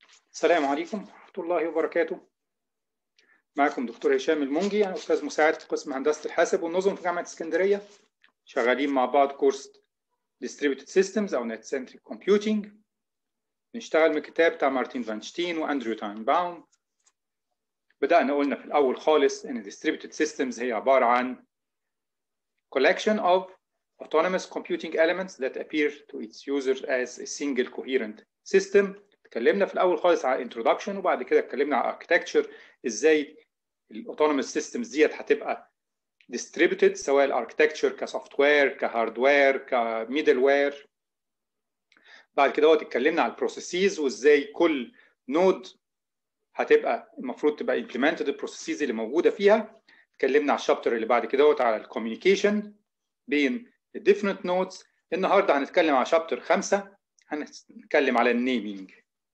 السلام عليكم ورحمة الله وبركاته معكم دكتور هشام المنجي أنا أستاذ مساعد في قسم هندسة الحاسب والنظم في جامعة اسكندرية شغالين مع بعض كورس Distributed Systems أو Net Centric Computing بنشتغل من الكتاب بتاع مارتين فانشتين وأندريو تاينباوم بدأنا قلنا في الأول خالص إن Distributed Systems هي عبارة عن collection of autonomous computing elements that appear to its users as a single coherent system اتكلمنا في الاول خالص على introduction وبعد كده اتكلمنا على architecture ازاي الاوتونوموس سيستمز ديت هتبقى distributed سواء الاركتكتشر كسوفت وير كهاردوير كميدل وير بعد كده وقت اتكلمنا على البروسيسز وازاي كل نود هتبقى المفروض تبقى implemented البروسيسز اللي موجوده فيها اتكلمنا على الشابتر اللي بعد كده على الكوميونيكيشن بين الديفرنت نودز النهارده هنتكلم على شابتر خمسة هنتكلم على النيمينج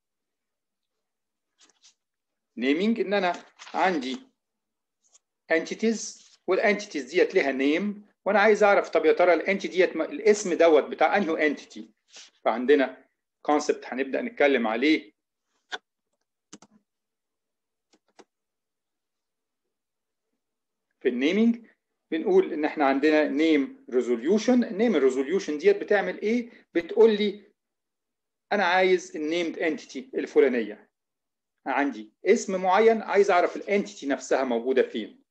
نيمينج ان انا عندي entities والانتيتيز ديت ليها نيم وانا عايز اعرف طب يا ترى الانتي ديت الاسم دوت بتاع انهي انتيتي فعندنا كونسبت هنبدا نتكلم عليه في النيمينج بنقول ان احنا عندنا نيم ريزوليوشن نيم الريزوليوشن ديت بتعمل ايه بتقول لي انا عايز النيمد انتيتي الفلانيه عندي اسم معين عايز اعرف الانتيتي نفسها موجوده فين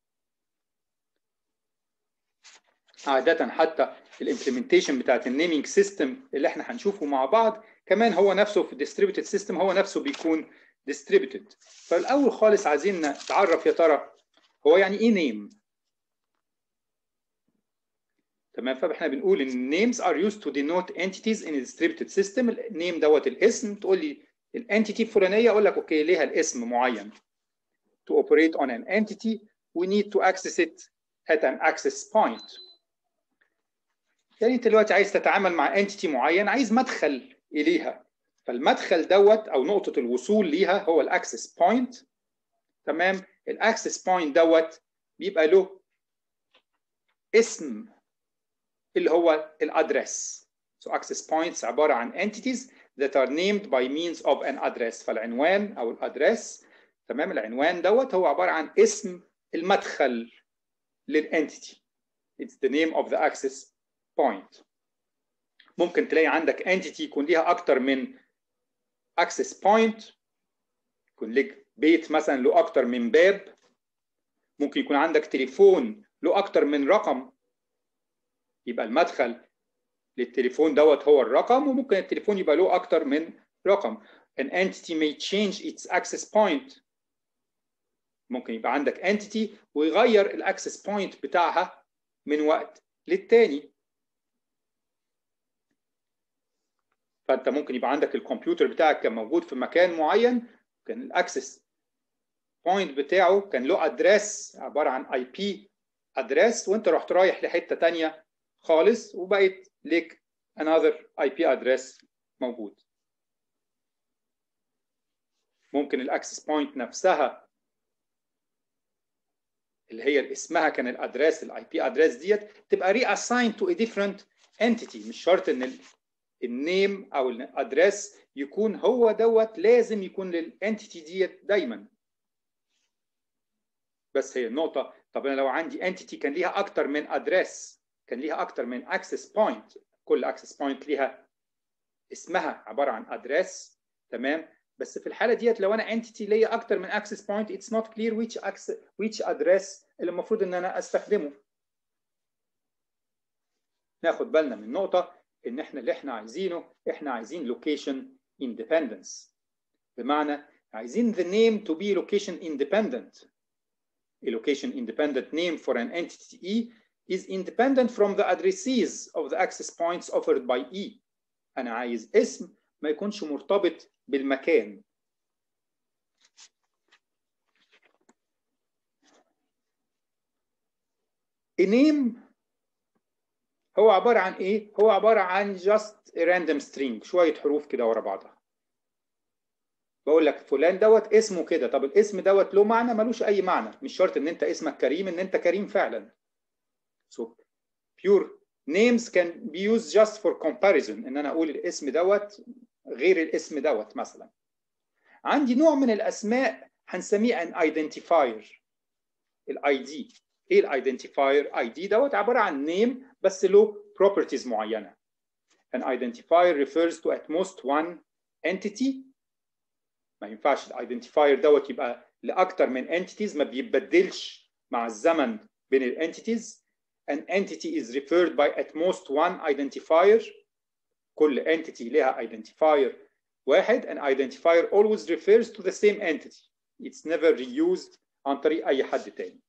عاده حتى الامبلمنتيشن بتاعت النيمينج سيستم اللي احنا هنشوفه مع بعض كمان هو نفسه في الديستريبيوتد سيستم هو نفسه بيكون ديستريبيوتد فالاول خالص عايزين نتعرف يا ترى هو يعني ايه نيم تمام فاحنا بنقول ان names are used to denote entities in a distributed system النيم دوت الاسم تقول لي الانتيتي الفلانيه اقول لك اوكي ليها الاسم معين to operate on an entity we need to access it at an access point يعني انت دلوقتي عايز تتعامل مع انتيتي معين عايز مدخل اليها فالمدخل دوت او نقطه الوصول ليها هو الاكسس بوينت تمام الاكسس بوينت دوت بيبقى له اسم اللي هو الادرس so access points عباره عن entities that are named by means of an address فالعنوان او الادرس تمام العنوان دوت هو عباره عن اسم المدخل للانتيتي it's the name of the access point ممكن تلاقي عندك entity يكون ليها اكتر من access point يكون لك بيت مثلا له اكتر من باب ممكن يكون عندك تليفون له اكتر من رقم يبقى المدخل للتليفون دوت هو الرقم وممكن التليفون يبقى له اكتر من رقم an entity may change its access point ممكن يبقى عندك entity ويغير الاكسس بوينت بتاعها من وقت للتاني فانت ممكن يبقى عندك الكمبيوتر بتاعك كان موجود في مكان معين كان الاكسس بوينت بتاعه كان له ادريس عباره عن اي بي ادريس وانت رحت رايح لحته ثانيه خالص وبقت لك another IP address موجود ممكن الاكسس بوينت نفسها اللي هي اسمها كان الادريس الاي بي ادريس ديت تبقى ري اساين تو ا ديفرنت انتيتي مش شرط ان النيم او الادريس يكون هو دوت لازم يكون للانتيتي ديت دايما بس هي النقطه طب انا لو عندي انتيتي كان ليها اكتر من ادريس كان ليها اكتر من اكسس بوينت كل اكسس بوينت ليها اسمها عباره عن ادريس تمام بس في الحاله ديت لو انا انتيتي ليا اكتر من اكسس بوينت اتس نوت كلير which access which address اللي المفروض ان انا استخدمه ناخد بالنا من نقطه ان احنا اللي احنا عايزينه احنا عايزين لوكيشن independence بمعنى عايزين the name to be location independent a location independent name for an entity E is independent from the addresses of the access points offered by E. أنا عايز اسم ما يكونش مرتبط بالمكان. A name هو عبارة عن إيه؟ هو عبارة عن just a random string شوية حروف كده ورا بعضها. بقول لك فلان دوت اسمه كده، طب الاسم دوت له معنى ملوش أي معنى، مش شرط إن أنت اسمك كريم إن أنت كريم فعلا. So pure names can be used just for comparison ان انا اقول الاسم دوت غير الاسم دوت مثلا عندي نوع من الاسماء هنسميه ان ايدنتيفاير الاي دي ايه الايدنتيفاير اي دي دوت عباره عن نيم بس له properties معينه an identifier refers to at most one entity ما ينفعش الايدنتيفاير دوت يبقى لاكتر من entities ما بيتبدلش مع الزمن بين الانتيتيز an entity is referred by at most one identifier كل entity لها identifier واحد an identifier always refers to the same entity it's never reused عن طريق اي حد تاني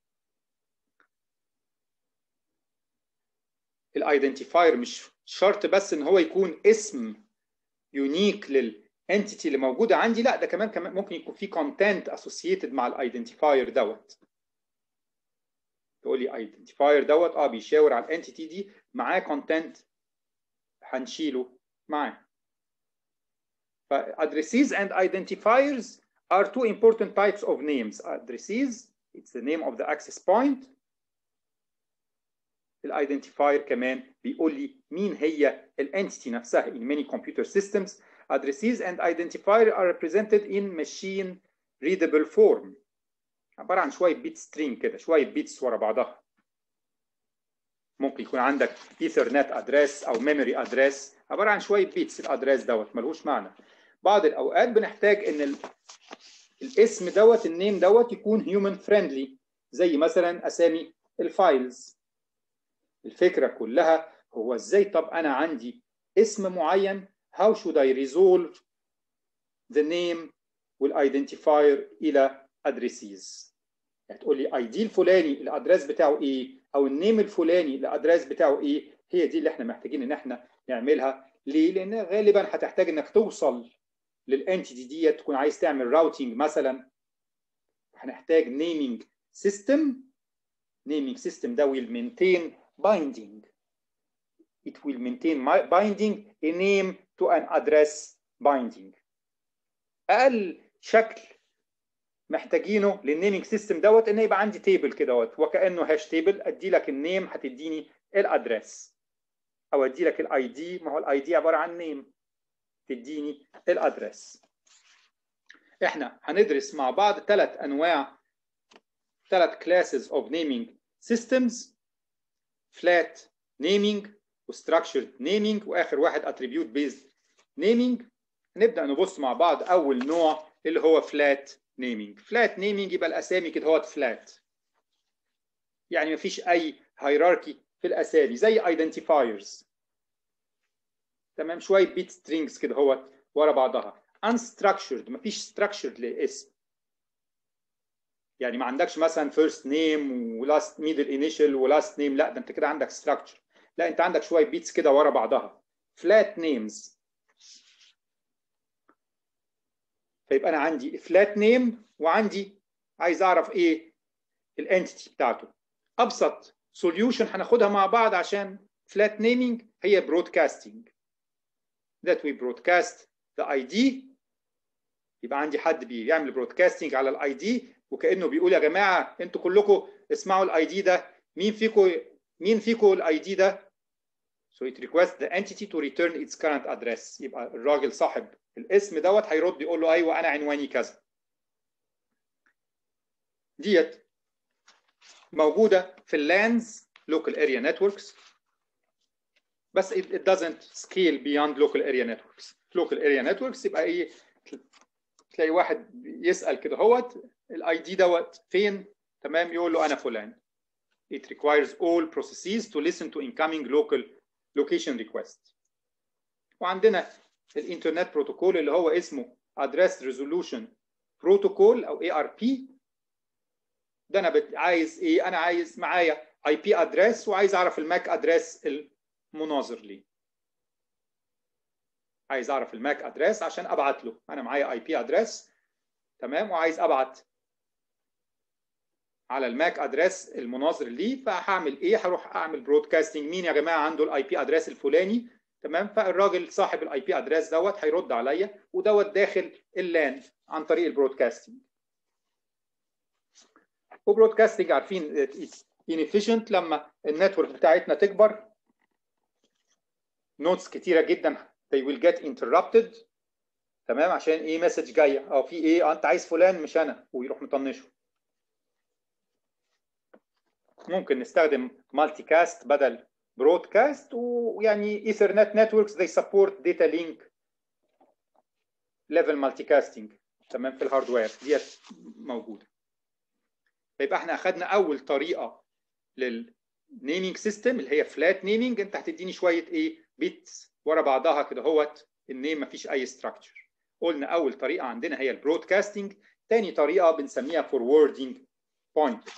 الايدنتيفاير مش شرط بس ان هو يكون اسم يونيك للانتيتي اللي موجوده عندي لا ده كمان كمان ممكن يكون في كونتنت اسوسييتد مع الايدنتيفاير دوت تقول لي ايدنتيفاير دوت اه بيشاور على الانتيتي دي معاه كونتنت هنشيله معاه ف addressees and identifiers are two important types of names addressees it's the name of the access point الايدنتيفاير كمان بيقول لي مين هي الانتيتي نفسها in many computer systems addressees and identifier are represented in machine readable form عباره عن شويه بيت سترينج كده شويه بيتس ورا بعضها ممكن يكون عندك ايثرنت ادريس او ميموري ادريس عباره عن شويه بيتس الادريس دوت ملوش معنى بعض الاوقات بنحتاج ان ال... الاسم دوت النيم دوت يكون هيومن فريندلي زي مثلا اسامي الفايلز الفكره كلها هو ازاي طب انا عندي اسم معين how should I resolve the name والايدنتيفاير الى addresses هتقول لي اي دي الفلاني الادريس بتاعه ايه او النيم الفلاني الادريس بتاعه ايه هي دي اللي احنا محتاجين ان احنا نعملها ليه لان غالبا هتحتاج انك توصل للانتيتي دي تكون عايز تعمل راوتينج مثلا هنحتاج نيمينج سيستم نيمينج سيستم ده will maintain binding it will maintain binding a name to an address binding اقل شكل محتاجينه للنيمينج سيستم دوت ان يبقى عندي تيبل كده وكانه هاش تيبل ادي لك النيم هتديني الادريس او ادي لك الاي دي ما هو الاي دي عباره عن نيم تديني الادريس احنا هندرس مع بعض ثلاث انواع ثلاث classes of naming systems flat naming وstructured naming واخر واحد attribute based naming نبدا نبص مع بعض اول نوع اللي هو flat naming flat naming يبقى الاسامي كده هو flat يعني مفيش اي hierarchy في الاسامي زي identifiers تمام شويه بيت سترينجز كده هو ورا بعضها unstructured مفيش structured لاسم يعني ما عندكش مثلا first name ولاست middle initial ولاست name لا ده انت كده عندك structure لا انت عندك شويه بيتس كده ورا بعضها flat names فيبقى انا عندي flat name وعندي عايز اعرف ايه الانتيتي بتاعته ابسط solution هناخدها مع بعض عشان flat naming هي broadcasting that we broadcast the ID يبقى عندي حد بيعمل broadcasting على الاي دي وكانه بيقول يا جماعه انتوا كلكم اسمعوا الاي دي ده مين فيكم مين فيكم الاي دي ده so it requests the entity to return its current address يبقى الراجل صاحب الاسم دوت هيرد يقول له ايوه انا عنواني كذا ديت موجوده في اللانز local area networks بس it, it doesn't scale beyond local area networks local area networks يبقى ايه تلاقي واحد يسال كده هوت الاي دي دوت فين تمام يقول له انا فلان it requires all processes to listen to incoming local location request وعندنا الانترنت بروتوكول اللي هو اسمه address resolution protocol او ARP ده انا عايز ايه انا عايز معايا اي بي ادريس وعايز اعرف الماك ادريس المناظر ليه عايز اعرف الماك ادريس عشان ابعت له انا معايا اي بي ادريس تمام وعايز ابعت على الماك ادريس المناظر ليه فهعمل ايه هروح اعمل برودكاستنج مين يا جماعه عنده الاي بي ادريس الفلاني تمام فالراجل صاحب الاي بي ادريس دوت هيرد عليا ودوت داخل اللان عن طريق البرودكاستنج وبرودكاستنج عارفين inefficient لما النتورك بتاعتنا تكبر نودز كتيره جدا they will get interrupted تمام عشان ايه مسج جايه اه في ايه اه انت عايز فلان مش انا ويروح مطنشه ممكن نستخدم مالتي كاست بدل برودكاست ويعني ايثرنت نتوركس they support data link level multicasting تمام في الهاردوير ديت موجوده يبقى احنا اخذنا اول طريقه للنيمينج سيستم اللي هي فلات نيمينج انت هتديني شويه ايه بيتس ورا بعضها كده اهوت النيم مفيش اي ستراكشر قلنا اول طريقه عندنا هي البرودكاستنج تاني طريقه بنسميها فوروردنج بوينترز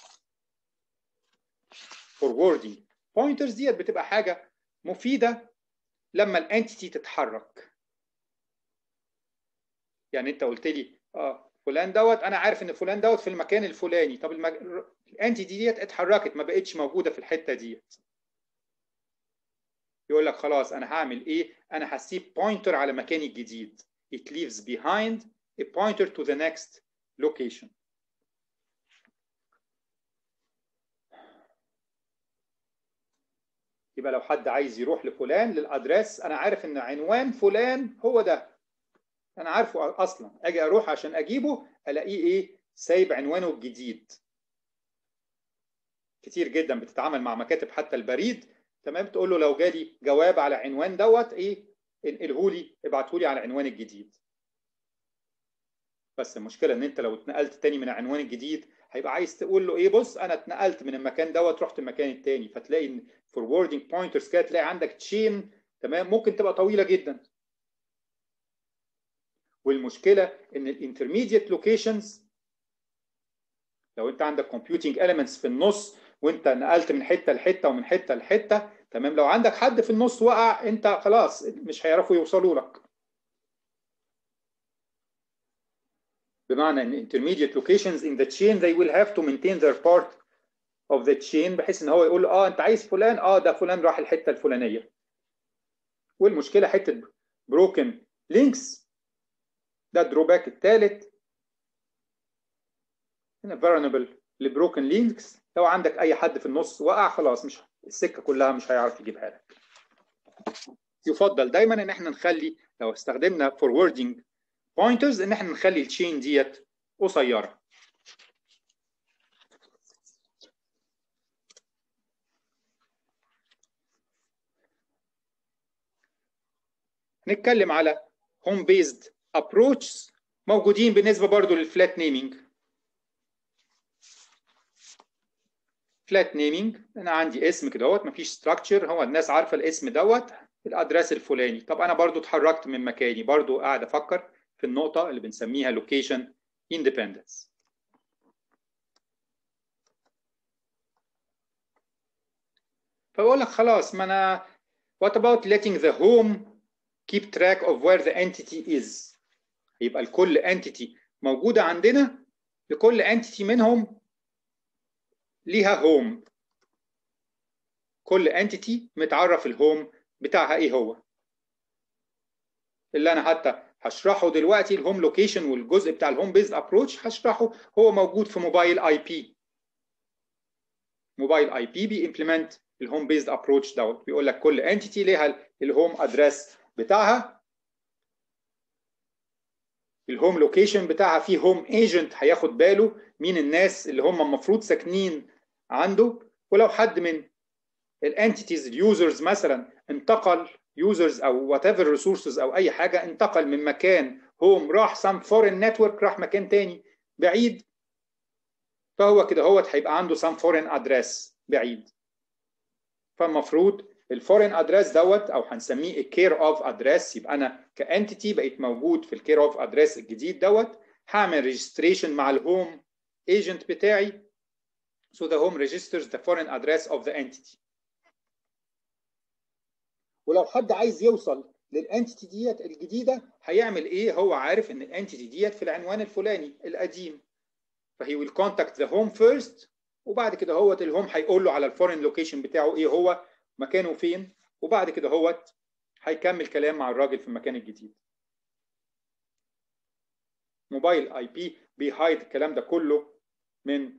فوروردنج بوينترز ديت بتبقى حاجه مفيده لما الانتيتي تتحرك يعني انت قلت لي اه فلان دوت انا عارف ان فلان دوت في المكان الفلاني طب المج... الانتيتي ديت اتحركت ما بقتش موجوده في الحته ديت يقول لك خلاص انا هعمل ايه انا هسيب بوينتر على مكاني الجديد it leaves behind a pointer to the next location يبقى لو حد عايز يروح لفلان للادريس انا عارف ان عنوان فلان هو ده انا عارفه اصلا اجي اروح عشان اجيبه الاقيه ايه سايب عنوانه الجديد كتير جدا بتتعامل مع مكاتب حتى البريد تمام تقول له لو جالي جواب على عنوان دوت ايه انقله لي ابعته لي على العنوان الجديد بس المشكله ان انت لو اتنقلت تاني من العنوان الجديد هيبقى عايز تقول له ايه بص انا اتنقلت من المكان دوت رحت المكان التاني فتلاقي ان فوروردنج بوينترز كده تلاقي عندك تشين تمام ممكن تبقى طويله جدا والمشكله ان الانترميديت لوكيشنز لو انت عندك كومبيوتنج اليمنتس في النص وانت نقلت من حته لحته ومن حته لحته تمام لو عندك حد في النص وقع انت خلاص مش هيعرفوا يوصلوا لك بمعنى ان intermediate locations in the chain they will have to maintain their part of the chain بحيث ان هو يقول اه انت عايز فلان اه ده فلان راح الحته الفلانيه والمشكله حته broken links ده الدروباك الثالث هنا vulnerable لبروكن لينكس لو عندك اي حد في النص وقع خلاص مش السكه كلها مش هيعرف يجيبها لك يفضل دايما ان احنا نخلي لو استخدمنا forwarding pointers ان احنا نخلي التشين ديت قصيره نتكلم على home based approaches موجودين بالنسبه برضو للفلات نيمينج فلات نيمينج انا عندي اسم كده اهوت مفيش ستراكشر هو الناس عارفه الاسم دوت الادرس الفلاني طب انا برضو اتحركت من مكاني برضو قاعد افكر في النقطه اللي بنسميها لوكيشن اندبندنس فبقول لك خلاص ما انا what about letting the home keep track of where the entity is يبقى لكل entity موجوده عندنا لكل entity منهم ليها هوم كل انتيتي متعرف الهوم بتاعها ايه هو اللي انا حتى هشرحه دلوقتي الهوم لوكيشن والجزء بتاع الهوم بيزد ابروتش هشرحه هو موجود في موبايل اي بي موبايل اي بي بيمبلمنت الهوم بيزد ابروتش دوت بيقول لك كل انتيتي ليها الهوم ادريس بتاعها الهوم لوكيشن بتاعها فيه هوم ايجنت هياخد باله مين الناس اللي هم المفروض ساكنين عنده ولو حد من الانتيتيز اليوزرز مثلا انتقل يوزرز او وات ايفر ريسورسز او اي حاجه انتقل من مكان هوم راح سام فورين نتورك راح مكان تاني بعيد فهو كده هو هيبقى عنده سام فورين ادريس بعيد فالمفروض الفورين ادريس دوت او هنسميه الكير اوف ادريس يبقى انا كانتيتي بقيت موجود في الكير اوف ادريس الجديد دوت هعمل ريجستريشن مع الهوم ايجنت بتاعي so the home registers the foreign address of the entity ولو حد عايز يوصل للانتيتي ديت الجديده هيعمل ايه هو عارف ان الانتيتي ديت في العنوان الفلاني القديم فهي will contact the home first وبعد كده هو الهوم هيقول له على الفورين لوكيشن بتاعه ايه هو مكانه فين وبعد كده هو هيكمل كلام مع الراجل في المكان الجديد موبايل اي بي بيهايد الكلام ده كله من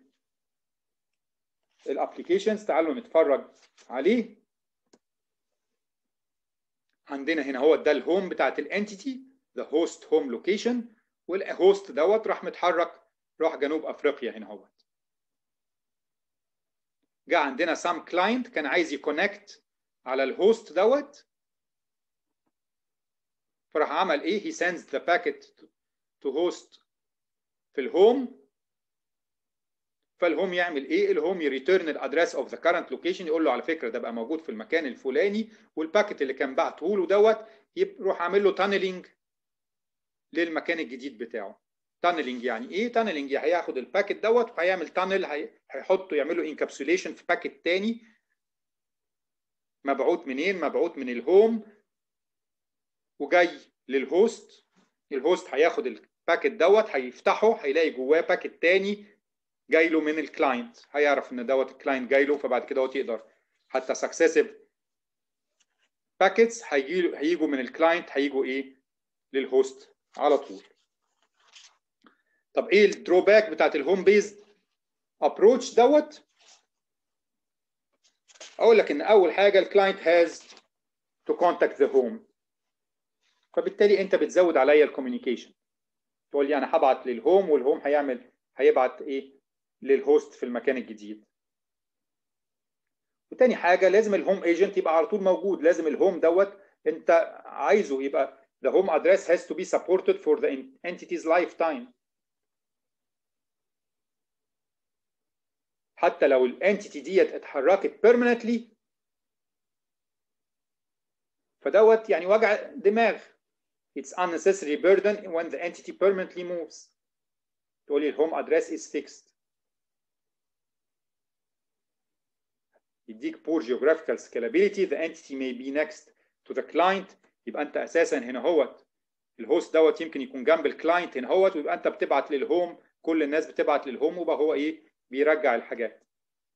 الابلكيشنز تعالوا نتفرج عليه عندنا هنا هو ده الهوم بتاعت الانتيتي the host home location والهوست دوت راح متحرك راح جنوب افريقيا هنا اهوت جه عندنا سام كلاينت كان عايز يكونكت على الهوست دوت فراح عمل ايه he sends the packet to host في الهوم فالهوم يعمل ايه الهوم يريتيرن الادريس اوف ذا كارنت لوكيشن يقول له على فكره ده بقى موجود في المكان الفلاني والباكت اللي كان بعته له دوت يروح عامل له تانلينج للمكان الجديد بتاعه تانلينج يعني ايه تانلينج يعني هياخد الباكت دوت وهيعمل تانل هيحطه يعمل له انكابسوليشن في باكت تاني مبعوث منين مبعوث من الهوم وجاي للهوست الهوست هياخد الباكت دوت هيفتحه هيلاقي جواه باكت تاني جاي له من الكلاينت هيعرف ان دوت الكلاينت جاي له فبعد كده هو يقدر حتى سكسيسيف باكيتس هيجي هيجوا من الكلاينت هيجوا ايه للهوست على طول طب ايه الدروباك بتاعت الهوم بيز ابروتش دوت اقول لك ان اول حاجه الكلاينت هاز تو كونتاكت ذا هوم فبالتالي انت بتزود عليا الكوميونيكيشن تقول لي انا هبعت للهوم والهوم هيعمل هيبعت ايه للهوست في المكان الجديد وتاني حاجه لازم الهوم ايجنت يبقى على طول موجود لازم الهوم دوت انت عايزه يبقى the home address has to be supported for the entity's lifetime حتى لو الانتيتي ديت اتحركت permanently فدوت يعني وجع دماغ it's unnecessary burden when the entity permanently moves تقول لي الهوم address is fixed يديك poor geographical scalability the entity may be next to the client يبقى انت اساسا هنا هوت الهوست دوت يمكن يكون جنب الكلاينت هنا هوت ويبقى انت بتبعت للهوم كل الناس بتبعت للهوم وبقى هو ايه بيرجع الحاجات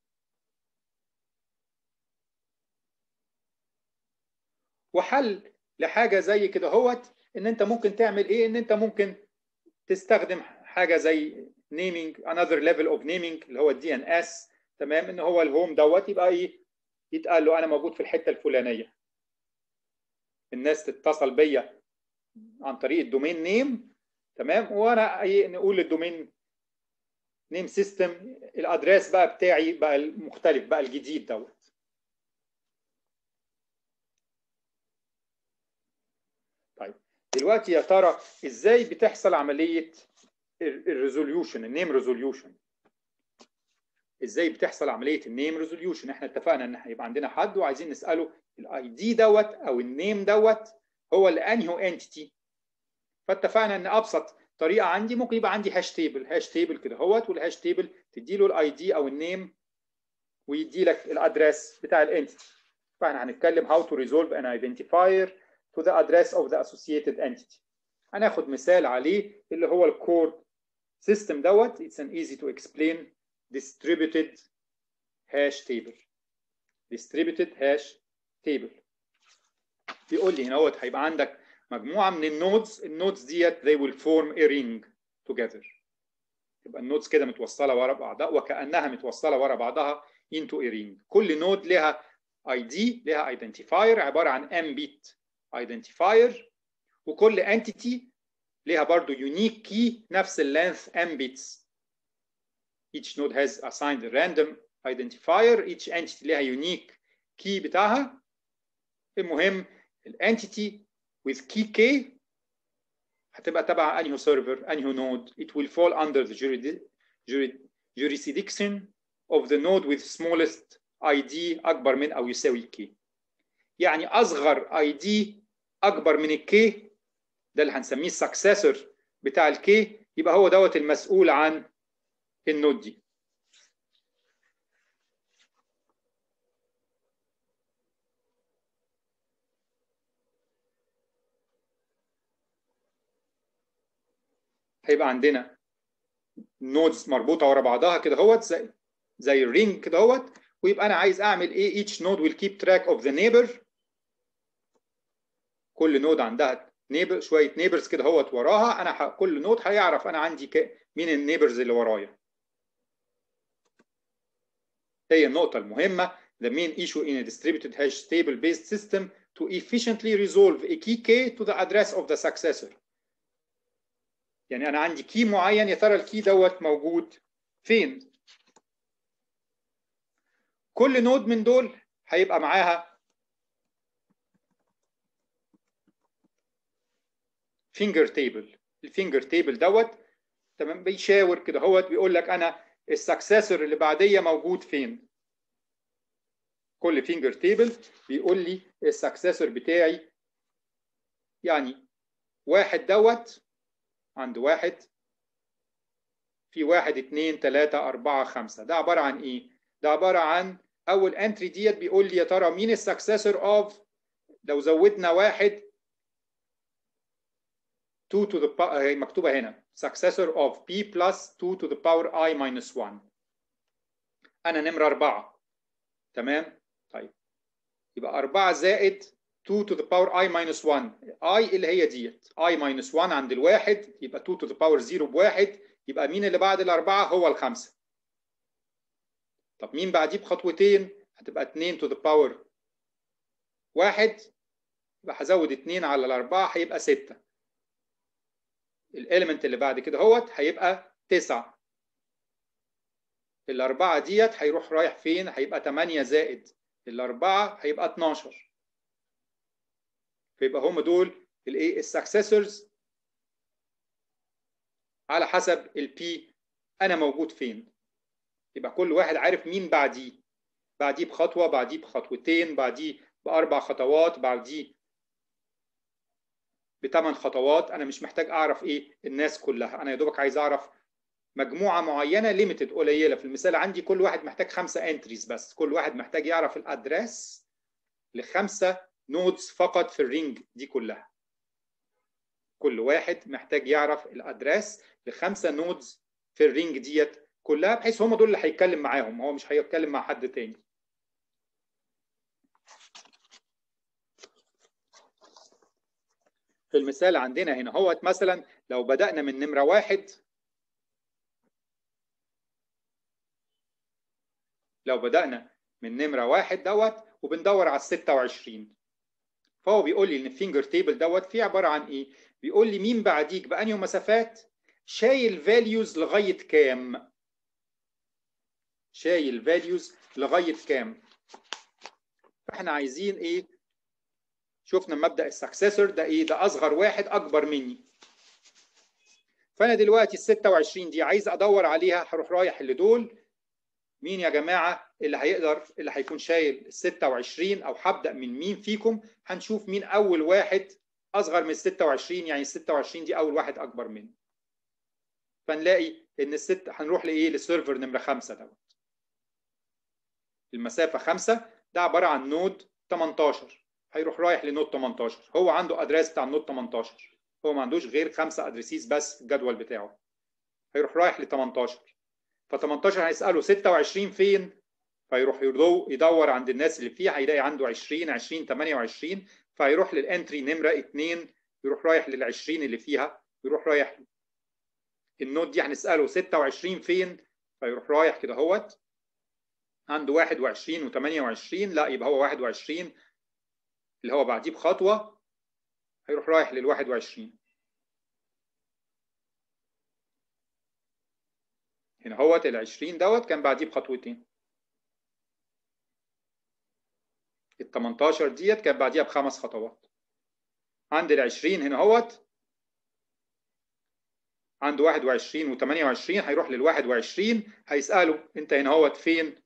وحل لحاجه زي كده هوت ان انت ممكن تعمل ايه ان انت ممكن تستخدم حاجه زي naming another level of naming اللي هو الدي ان اس تمام ان هو الهوم دوت يبقى ايه يتقال له انا موجود في الحته الفلانيه الناس تتصل بيا عن طريق الدومين نيم تمام وانا ايه نقول للدومين نيم سيستم الادريس بقى بتاعي بقى المختلف بقى الجديد دوت طيب دلوقتي يا ترى ازاي بتحصل عمليه الريزوليوشن النيم ريزوليوشن ازاي بتحصل عمليه النيم ريزوليوشن احنا اتفقنا ان هيبقى عندنا حد وعايزين نساله الاي دي دوت او النيم دوت هو لانهو انتيتي فاتفقنا ان ابسط طريقه عندي ممكن يبقى عندي هاش تيبل هاش تيبل كده اهوت والهاش تيبل تدي له الاي دي او النيم ويدي لك الادريس بتاع الانتيتي فاحنا هنتكلم how to resolve an identifier to the address of the associated entity هناخد مثال عليه اللي هو الكود سيستم دوت it's an easy to explain distributed hash table distributed hash table بيقول لي هنا هو هيبقى عندك مجموعه من النودز النودز ديت they will form a ring together يبقى النودز كده متوصله ورا بعضها وكانها متوصله ورا بعضها into a ring كل نود لها اي دي لها ايدنتيفاير عباره عن ام بيت ايدنتيفاير وكل انتيتي ليها برضو يونيك كي نفس اللينث ام بيتس each node has assigned a random identifier each entity لها unique key بتاعها المهم الانتيتي with key k هتبقى تبع انهي سيرفر انهي نود it will fall under the jurisdiction of the node with smallest ID اكبر من او يساوي k يعني اصغر ID اكبر من الكي ده اللي هنسميه السكسسور بتاع الكي يبقى هو دوت المسؤول عن النود دي هيبقى عندنا نودز مربوطه ورا بعضها كده اهوت زي زي الرينج كده اهوت ويبقى انا عايز اعمل ايه each node will keep track of the neighbor كل نود عندها نيبر شويه نيبرز كده اهوت وراها انا ح... كل نود هيعرف انا عندي ك... مين النيبرز اللي ورايا هي النقطة المهمة the main issue in a distributed hash table based system to efficiently resolve a key k to the address of the successor يعني انا عندي كي معين يا ترى الكي دوت موجود فين كل نود من دول هيبقى معاها فينجر تيبل الفينجر تيبل دوت تمام بيشاور كده هوت بيقول لك انا السكسسور اللي بعديه موجود فين كل فينجر تيبل بيقول لي السكسسور بتاعي يعني واحد دوت عند واحد في واحد اتنين تلاتة أربعة خمسة ده عبارة عن إيه؟ ده عبارة عن أول انتري ديت بيقول لي يا ترى مين السكسسور أوف لو زودنا واحد 2 to the power مكتوبة هنا successor of p plus 2 to the power i minus 1 أنا نمرة أربعة تمام؟ طيب يبقى أربعة زائد 2 to the power i minus 1 i اللي هي ديت i minus 1 عند الواحد يبقى 2 to the power 0 بواحد يبقى مين اللي بعد الأربعة هو الخمسة طب مين بعديه بخطوتين هتبقى 2 to the power واحد يبقى هزود 2 على الأربعة هيبقى 6 الاليمنت اللي بعد كده هوت هيبقى 9 الأربعة ديت هيروح رايح فين؟ هيبقى 8 زائد الأربعة هيبقى 12 فيبقى هم دول الايه السكسسورز على حسب البي انا موجود فين يبقى كل واحد عارف مين بعديه بعديه بخطوه بعديه بخطوتين بعديه باربع خطوات بعديه بثمان خطوات انا مش محتاج اعرف ايه الناس كلها انا يا دوبك عايز اعرف مجموعه معينه ليميتد قليله في المثال عندي كل واحد محتاج خمسه انتريز بس كل واحد محتاج يعرف الادريس لخمسه نودز فقط في الرينج دي كلها كل واحد محتاج يعرف الادريس لخمسه نودز في الرينج ديت كلها بحيث هم دول اللي هيتكلم معاهم هو مش هيتكلم مع حد تاني في المثال عندنا هنا هو مثلا لو بدأنا من نمرة واحد لو بدأنا من نمرة واحد دوت وبندور على ال 26 فهو بيقول لي ان الفينجر تيبل دوت فيه عباره عن ايه؟ بيقول لي مين بعديك بانهي مسافات شايل فاليوز لغايه كام؟ شايل فاليوز لغايه كام؟ فاحنا عايزين ايه؟ شفنا مبدا السكسسور ده ايه؟ ده اصغر واحد اكبر مني. فانا دلوقتي ال 26 دي عايز ادور عليها هروح رايح لدول مين يا جماعه اللي هيقدر اللي هيكون شايل ال 26 او هبدا من مين فيكم هنشوف مين اول واحد اصغر من ال 26 يعني ال 26 دي اول واحد اكبر منه فنلاقي ان الست هنروح لايه للسيرفر نمره 5 دوت المسافه 5 ده عباره عن نود 18 هيروح رايح لنود 18 هو عنده ادريس بتاع النود 18 هو ما عندوش غير خمسه ادريسيز بس في الجدول بتاعه هيروح رايح ل 18 ف 18 هيساله 26 فين فيروح يدور عند الناس اللي فيها هيلاقي عنده 20 20 28 فيروح للانتري نمره 2 يروح رايح لل 20 اللي فيها يروح رايح النود دي هنساله 26 فين فيروح رايح كده اهوت عنده 21 و28 لا يبقى هو 21 اللي هو بعديه بخطوه هيروح رايح لل 21 هنا هوت ال 20 دوت كان بعديه بخطوتين ال 18 ديت كان بعديها بخمس خطوات عند ال 20 هنا هوت عنده 21 و28 هيروح لل 21 هيسأله انت هنا هوت فين؟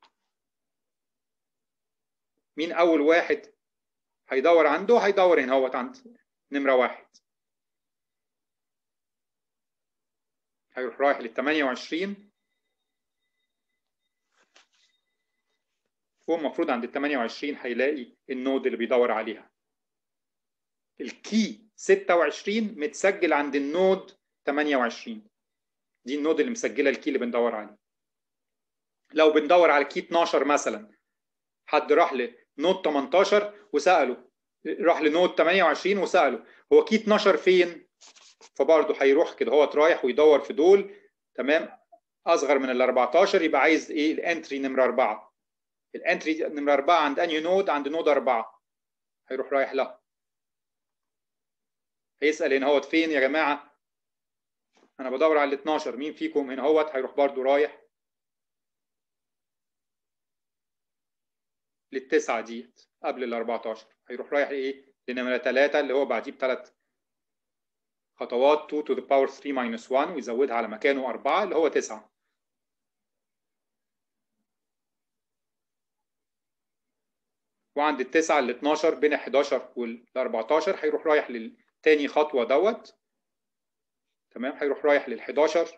مين أول واحد هيدور عنده؟ هيدور هنا هوت عند نمرة واحد هيروح رايح لل 28 هو المفروض عند ال 28 هيلاقي النود اللي بيدور عليها الكي 26 متسجل عند النود 28 دي النود اللي مسجله الكي اللي بندور عليه لو بندور على كي 12 مثلا حد راح لنود 18 وساله راح لنود 28 وساله هو كي 12 فين فبرضه هيروح كده هو رايح ويدور في دول تمام اصغر من ال 14 يبقى عايز ايه الانتري نمره 4 الانتري نمره 4 عند انهي نود عند نود 4 هيروح رايح لها هيسال هنا هو فين يا جماعه انا بدور على ال 12 مين فيكم هنا اهوت هيروح برضو رايح للتسعه ديت قبل ال 14 هيروح رايح لايه؟ لنمره 3 اللي هو بعديه بثلاث خطوات 2 to the power 3 minus 1 ويزودها على مكانه 4 اللي هو 9 وعند التسعة ال 12 بين ال 11 وال 14 هيروح رايح للتاني خطوة دوت تمام هيروح رايح لل 11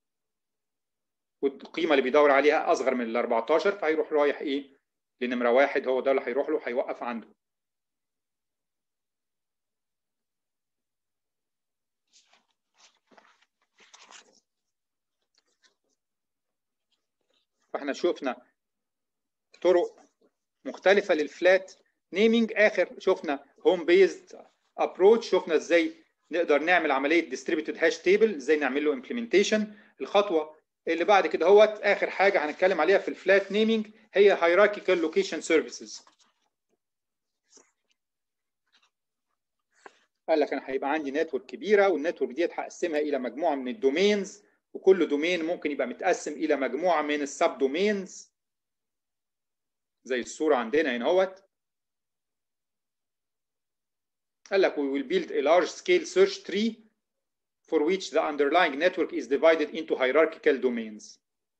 والقيمة اللي بيدور عليها أصغر من ال 14 فهيروح رايح إيه لنمرة واحد هو ده اللي هيروح له هيوقف عنده فاحنا شفنا طرق مختلفة للفلات نيمينج آخر شفنا هوم بيزد ابروتش شفنا ازاي نقدر نعمل عملية ديستريبيوتد هاش تيبل ازاي نعمل له امبلمنتيشن الخطوة اللي بعد كده هوت آخر حاجة هنتكلم عليها في الفلات نيمينج هي hierarchical location services قال لك انا هيبقى عندي نتورك كبيره والنتورك ديت هقسمها الى مجموعه من الدومينز وكل دومين ممكن يبقى متقسم الى مجموعه من السب دومينز زي الصوره عندنا هنا اهوت قال لك we will build a large scale search tree for which the underlying network is divided into hierarchical domains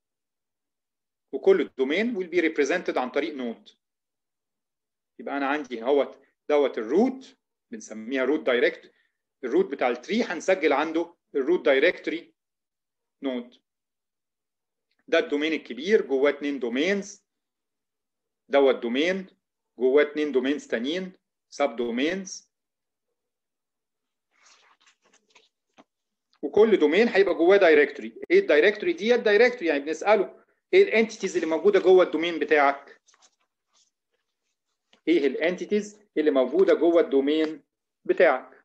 وكل دومين will be represented عن طريق نود يبقى انا عندي اهوت دوت الروت بنسميها روت دايركت الروت بتاع التري هنسجل عنده الروت دايركتوري نود ده الدومين الكبير جواه اتنين دومينز دوت دومين جواه اتنين دومينز تانيين سب دومينز وكل دومين هيبقى جواه دايركتوري ايه الدايركتوري دي الدايركتوري يعني بنساله ايه الانتيتيز اللي موجوده جوه الدومين بتاعك ايه الانتيتيز اللي موجوده جوه الدومين بتاعك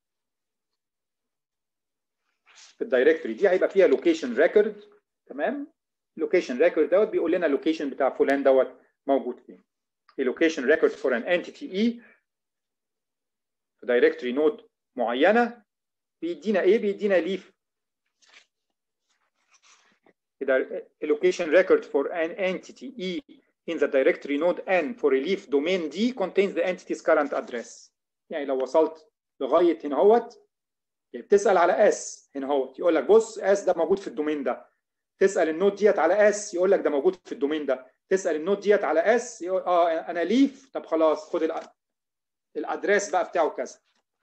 في الدايركتوري دي هيبقى فيها لوكيشن ريكورد تمام لوكيشن ريكورد دوت بيقول لنا اللوكيشن بتاع فلان دوت موجود فين اللوكيشن ريكورد فور ان انتيتي اي في دايركتوري نود معينه بيدينا ايه بيدينا ليف location record for an entity E in the directory node N for a leaf domain D contains the entity's current address. يعني لو وصلت لغاية هنا اهوت يعني بتسأل على S هنا اهوت يقول لك بص S ده موجود في الدومين ده. تسأل النود ديت على S يقول لك ده موجود في الدومين ده. تسأل النود ديت على S يقول اه انا ليف طب خلاص خد الادريس بقى بتاعه كذا.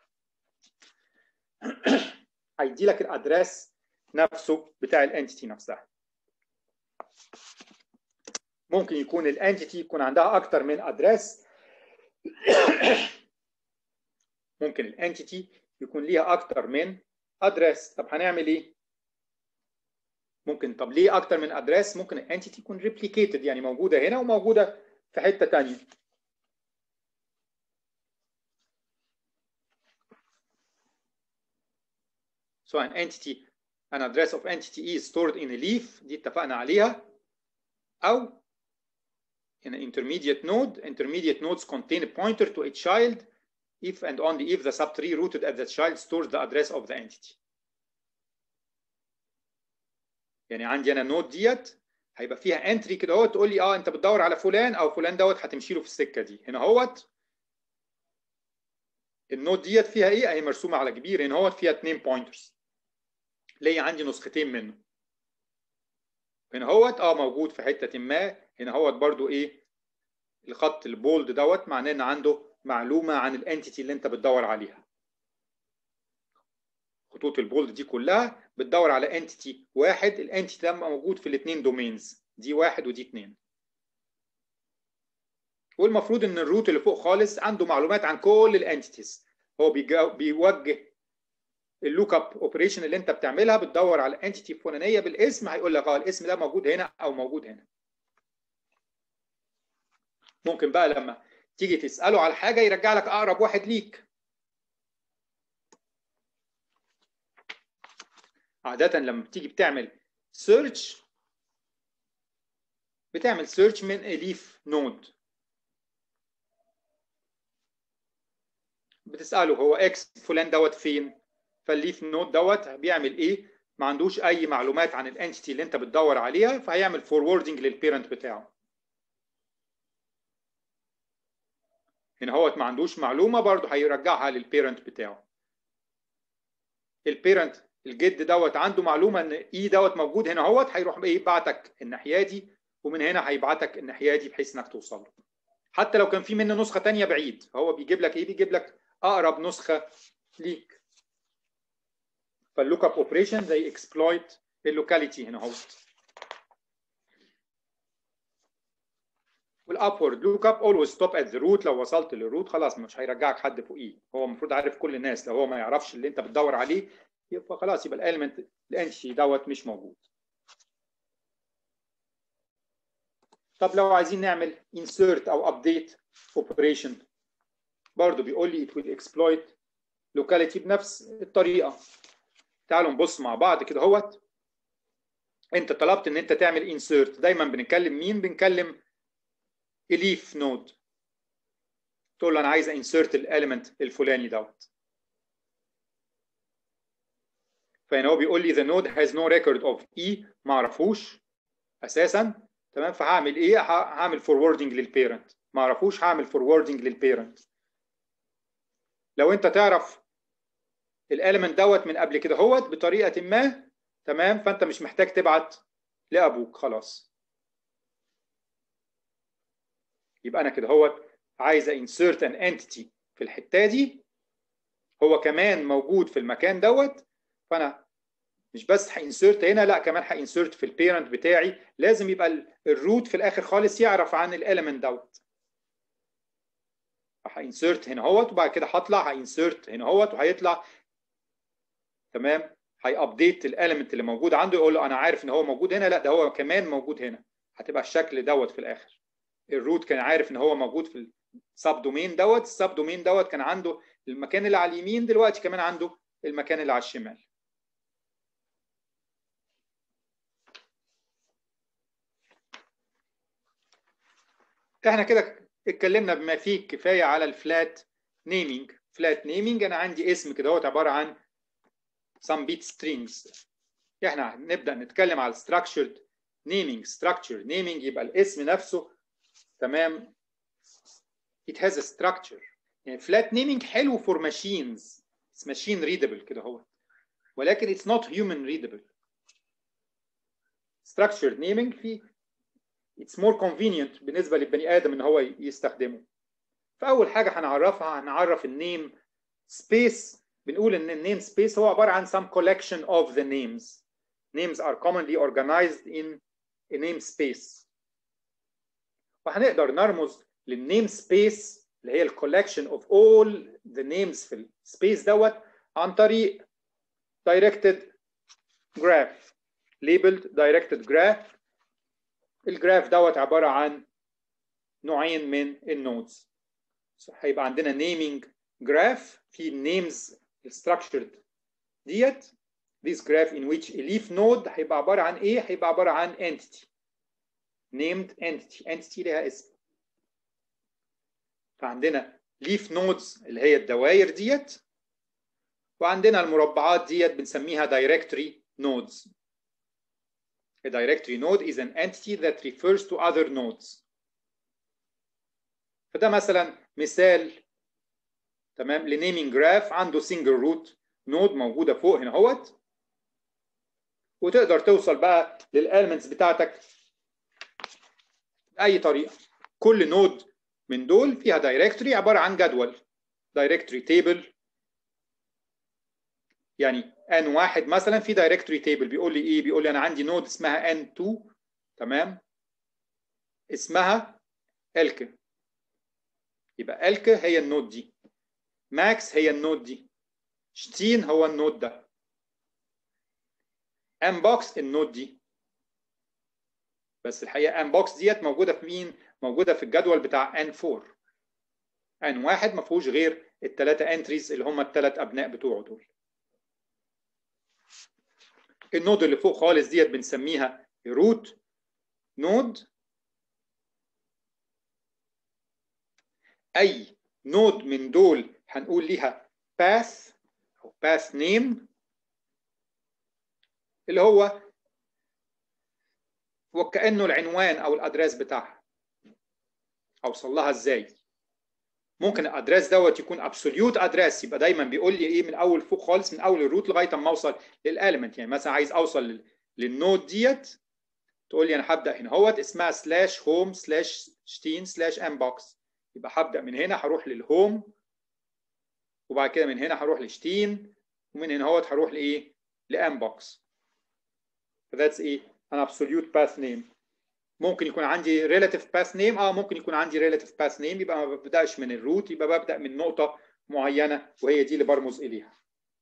هيدي لك الادريس نفسه بتاع الانتيتي نفسها. ممكن يكون الانتيتي يكون عندها اكتر من ادريس ممكن الانتيتي يكون ليها اكتر من ادريس طب هنعمل ايه ممكن طب ليه اكتر من ادريس ممكن الانتيتي يكون ريبليكيتد يعني موجوده هنا وموجوده في حته ثانيه So an entity an address of entity E is stored in a leaf دي اتفقنا عليها أو in an intermediate node intermediate nodes contain a pointer to a child if and only if the subtree rooted at the child stores the address of the entity يعني عندي انا نود ديت هيبقى فيها انتري كده اهوت تقول لي اه انت بتدور على فلان او فلان دوت هتمشي له في السكه دي هنا اهوت النود ديت فيها ايه اهي مرسومه على كبير هنا اهوت فيها اثنين بوينترز ليا عندي نسختين منه هنا اهوت اه موجود في حته ما هنا اهوت برضو ايه الخط البولد دوت معناه ان عنده معلومه عن الانتيتي اللي انت بتدور عليها خطوط البولد دي كلها بتدور على انتيتي واحد الانتيتي ده موجود في الاثنين دومينز دي واحد ودي اثنين والمفروض ان الروت اللي فوق خالص عنده معلومات عن كل الانتيتيز هو بيوجه اللوك اب اوبريشن اللي انت بتعملها بتدور على انتيتي فلانيه بالاسم هيقول لك اه الاسم ده موجود هنا او موجود هنا ممكن بقى لما تيجي تساله على حاجه يرجع لك اقرب واحد ليك عاده لما بتيجي بتعمل سيرش بتعمل سيرش من ليف نود بتساله هو اكس فلان دوت فين فالليف نود دوت بيعمل ايه ما عندوش اي معلومات عن الانتيتي اللي انت بتدور عليها فهيعمل فوروردنج للبيرنت بتاعه هنا هو ما عندوش معلومه برضه هيرجعها للبيرنت بتاعه البيرنت الجد دوت عنده معلومه ان اي دوت موجود هنا اهوت هيروح يبعتك الناحيه دي ومن هنا هيبعتك الناحيه دي بحيث انك توصل له حتى لو كان في منه نسخه ثانيه بعيد هو بيجيب لك ايه بيجيب لك اقرب نسخه ليك فاللوك اب اوبريشن زي اكسبلويت اللوكاليتي هنا اهوت والابورد لوك اب اولويز ستوب ات ذا روت لو وصلت للروت خلاص مش هيرجعك حد فوقيه هو المفروض عارف كل الناس لو هو ما يعرفش اللي انت بتدور عليه يبقى خلاص يبقى الاليمنت الانتي دوت مش موجود طب لو عايزين نعمل insert او update operation برضه بيقول لي it will exploit locality بنفس الطريقه تعالوا نبص مع بعض كده اهوت انت طلبت ان انت تعمل insert دايما بنتكلم مين بنكلم اليف نود تقول له انا عايز insert الاليمنت الفلاني دوت فهنا هو بيقول لي the node has no record of e ما اعرفوش اساسا تمام فهعمل ايه هعمل فوروردنج للبيرنت ما اعرفوش هعمل فوروردنج للبيرنت لو انت تعرف الاليمنت دوت من قبل كده هوت بطريقه ما تمام فانت مش محتاج تبعت لابوك خلاص يبقى انا كده هوت عايز insert an entity في الحته دي هو كمان موجود في المكان دوت فانا مش بس هانسرت هنا لا كمان هانسرت في البيرنت بتاعي لازم يبقى الروت في الاخر خالص يعرف عن الاليمنت دوت هانسرت هنا اهوت وبعد كده هطلع هانسرت هنا اهوت وهيطلع تمام هيابديت الاليمنت اللي موجود عنده يقول له انا عارف ان هو موجود هنا لا ده هو كمان موجود هنا هتبقى الشكل دوت في الاخر الروت كان عارف ان هو موجود في السب دومين دوت السب دومين دوت كان عنده المكان اللي على اليمين دلوقتي كمان عنده المكان اللي على الشمال احنا كده اتكلمنا بما فيه كفايه على الفلات نيمينج فلات نيمينج انا عندي اسم كده هو عباره عن some bit strings احنا نبدا نتكلم على structured naming structure naming يبقى الاسم نفسه تمام it has a structure يعني flat naming حلو for machines it's machine readable كده هو ولكن it's not human readable structured naming في it's more convenient بالنسبه للبني ادم ان هو يستخدمه فاول حاجه هنعرفها هنعرف النيم سبيس بنقول ان النيم سبيس هو عباره عن some collection of the names names are commonly organized in a namespace وهنقدر نرمز للنيم سبيس اللي هي الكولكشن of all the names في السبيس دوت عن طريق directed graph labeled directed graph الجراف دوت عباره عن نوعين من النودز هيبقى عندنا naming graph في names structured ديت this graph in which a leaf node هيبقى عباره عن ايه؟ هيبقى عباره عن entity named entity entity لها اسم فعندنا leaf nodes اللي هي الدوائر ديت وعندنا المربعات ديت بنسميها directory nodes A directory node is an entity that refers to other nodes. فده مثلا مثال تمام لنيمينج جراف عنده سنجل روت نود موجوده فوق هنا اهوت وتقدر توصل بقى للاليمنتس بتاعتك باي طريقه كل نود من دول فيها دايركتوري عباره عن جدول دايركتوري تيبل يعني ان واحد مثلا في دايركتوري تيبل بيقول لي ايه بيقول لي انا عندي نود اسمها ان 2 تمام اسمها الك يبقى الك هي النود دي ماكس هي النود دي شتين هو النود ده ام بوكس النود دي بس الحقيقه ام بوكس ديت موجوده في مين موجوده في الجدول بتاع ان 4 ان واحد ما فيهوش غير الثلاثه انتريز اللي هم الثلاث ابناء بتوعه دول النود اللي فوق خالص ديت بنسميها روت نود اي نود من دول هنقول ليها باث او باث نيم اللي هو وكانه العنوان او الادريس بتاعها اوصل لها ازاي ممكن الادريس دوت يكون ابسوليوت ادريس يبقى دايما بيقول لي ايه من اول فوق خالص من اول الروت لغايه اما اوصل للاليمنت يعني مثلا عايز اوصل للنود ديت تقول لي انا هبدا هنا اهوت اسمها سلاش هوم سلاش شتين سلاش ام بوكس يبقى هبدا من هنا هروح للهوم وبعد كده من هنا هروح لشتين ومن هنا اهوت هروح لايه لام بوكس فذاتس ايه an absolute path name ممكن يكون عندي relative path name اه ممكن يكون عندي relative path name يبقى ما ببداش من الروت يبقى ببدا من نقطه معينه وهي دي اللي برمز اليها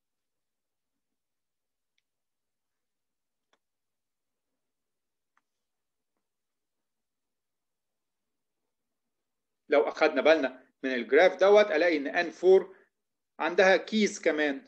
لو اخذنا بالنا من الجراف دوت الاقي ان N4 عندها كيز كمان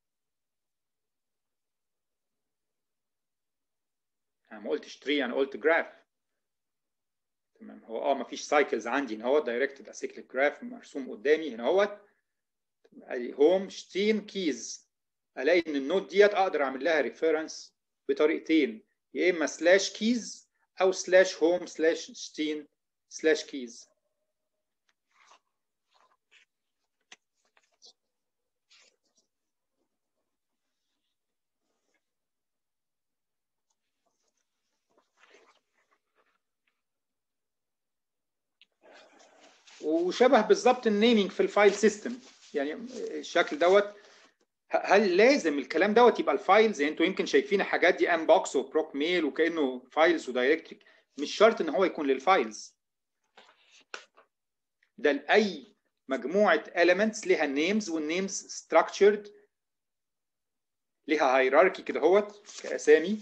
انا ما قلتش تري انا قلت جراف تمام هو اه ما فيش سايكلز عندي هنا اهوت دايركتد اسيكليك جراف مرسوم قدامي هنا اهوت ادي هوم شتين كيز الاقي ان النود ديت اقدر اعمل لها ريفرنس بطريقتين يا اما سلاش كيز او سلاش هوم سلاش شتين سلاش كيز وشبه بالظبط النيمينج في الفايل سيستم يعني الشكل دوت هل لازم الكلام دوت يبقى الفايلز يعني انتوا يمكن شايفين الحاجات دي ام بوكس وبروك ميل وكانه فايلز ودايركتري مش شرط ان هو يكون للفايلز ده لاي مجموعه elements ليها names والنيمز structured ليها hierarchy كده هوت كاسامي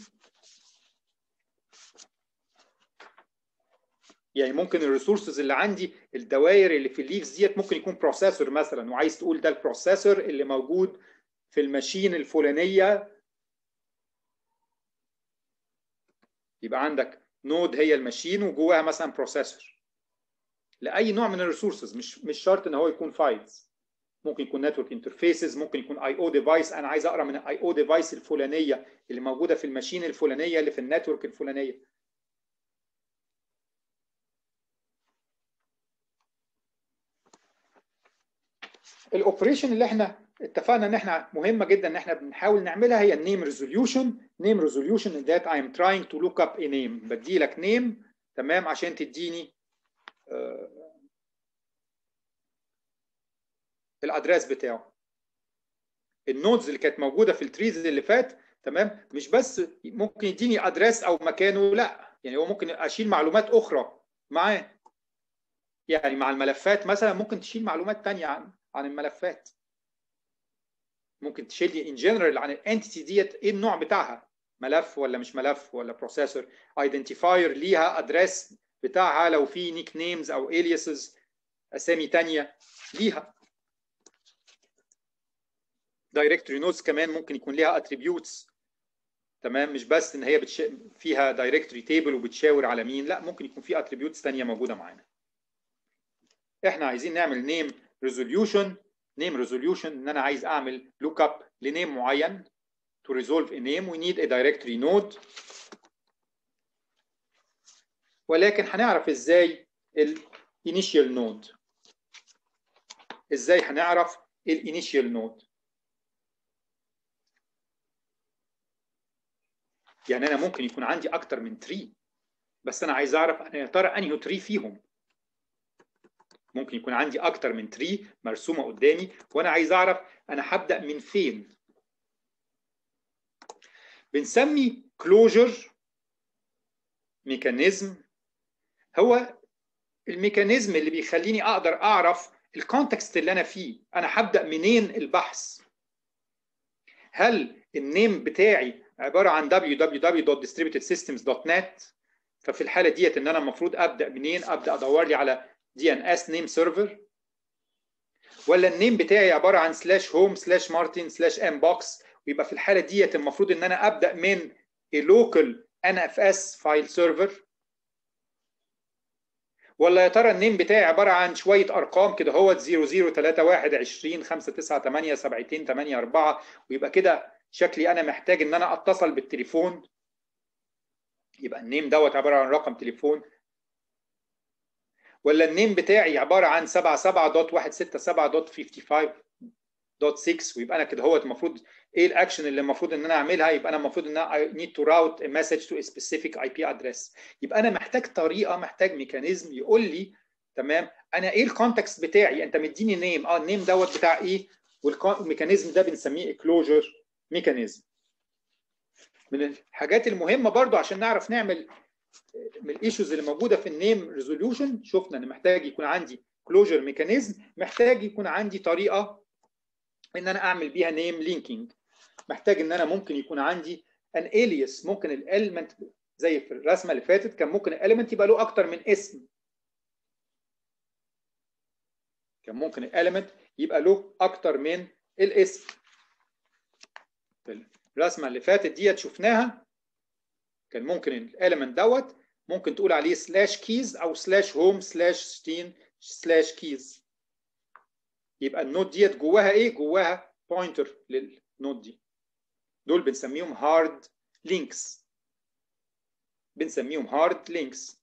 يعني ممكن الريسورسز اللي عندي الدوائر اللي في الليفز ديت ممكن يكون بروسيسور مثلا وعايز تقول ده البروسيسور اللي موجود في الماشين الفلانيه يبقى عندك نود هي الماشين وجواها مثلا بروسيسور لاي نوع من الريسورسز مش مش شرط ان هو يكون فايلز ممكن يكون نتورك انترفيسز ممكن يكون اي او ديفايس انا عايز اقرا من الاي او ديفايس الفلانيه اللي موجوده في الماشين الفلانيه اللي في النتورك الفلانيه الاوبريشن اللي احنا اتفقنا ان احنا مهمه جدا ان احنا بنحاول نعملها هي النيم ريزوليوشن نيم ريزوليوشن ذات اي ام تراينج تو لوك اب ا نيم بدي لك نيم تمام عشان تديني آه الادريس بتاعه النودز اللي كانت موجوده في التريز اللي فات تمام مش بس ممكن يديني ادريس او مكانه لا يعني هو ممكن اشيل معلومات اخرى معاه يعني مع الملفات مثلا ممكن تشيل معلومات تانية عن عن الملفات ممكن تشيل لي ان جنرال عن الانتيتي ديت ايه النوع بتاعها ملف ولا مش ملف ولا بروسيسور ايدنتيفاير ليها ادريس بتاعها لو في نيك نيمز او الياسز اسامي تانية ليها دايركتوري نودز كمان ممكن يكون ليها اتريبيوتس تمام مش بس ان هي بتش... فيها دايركتوري تيبل وبتشاور على مين لا ممكن يكون في اتريبيوتس ثانيه موجوده معانا احنا عايزين نعمل نيم ريزوليوشن نيم ريزوليوشن ان انا عايز اعمل لوك اب لنيم معين to resolve a name we need a directory node ولكن هنعرف ازاي الانيشال نود ازاي هنعرف الانيشال نود يعني انا ممكن يكون عندي اكتر من تري بس انا عايز اعرف انا يا ترى انهي تري فيهم ممكن يكون عندي اكتر من تري مرسومه قدامي وانا عايز اعرف انا هبدا من فين بنسمي كلوجر ميكانيزم هو الميكانيزم اللي بيخليني اقدر اعرف الكونتكست اللي انا فيه انا هبدا منين البحث هل النيم بتاعي عباره عن www.distributedsystems.net ففي الحاله ديت ان انا المفروض ابدا منين ابدا ادور لي على دي ان اس نيم سيرفر ولا النيم بتاعي عباره عن سلاش هوم سلاش مارتن سلاش ام بوكس ويبقى في الحاله ديت المفروض ان انا ابدا من لوكال ان اف اس فايل سيرفر ولا يا ترى النيم بتاعي عباره عن شويه ارقام كده هو 0031 20 598 72 84 ويبقى كده شكلي انا محتاج ان انا اتصل بالتليفون يبقى النيم دوت عباره عن رقم تليفون ولا النيم بتاعي عباره عن 77.167.55.6 ويبقى انا كده هو المفروض ايه الاكشن اللي المفروض ان انا اعملها يبقى انا المفروض ان انا I need to route a message to a specific IP address يبقى انا محتاج طريقه محتاج ميكانيزم يقول لي تمام انا ايه الكونتكست بتاعي انت مديني نيم اه النيم دوت بتاع ايه والميكانيزم ده بنسميه كلوجر ميكانيزم من الحاجات المهمه برضو عشان نعرف نعمل من الايشوز اللي موجوده في النيم ريزوليوشن شفنا ان محتاج يكون عندي كلوجر ميكانيزم محتاج يكون عندي طريقه ان انا اعمل بيها نيم لينكينج محتاج ان انا ممكن يكون عندي ان اليس ممكن الاليمنت زي في الرسمه اللي فاتت كان ممكن الاليمنت يبقى له اكتر من اسم كان ممكن الاليمنت يبقى له اكتر من الاسم الرسمه اللي فاتت ديت شفناها كان ممكن الاليمنت دوت ممكن تقول عليه سلاش كيز او سلاش هوم سلاش ستين سلاش كيز يبقى النود ديت جواها ايه جواها بوينتر للنود دي دول بنسميهم هارد لينكس بنسميهم هارد لينكس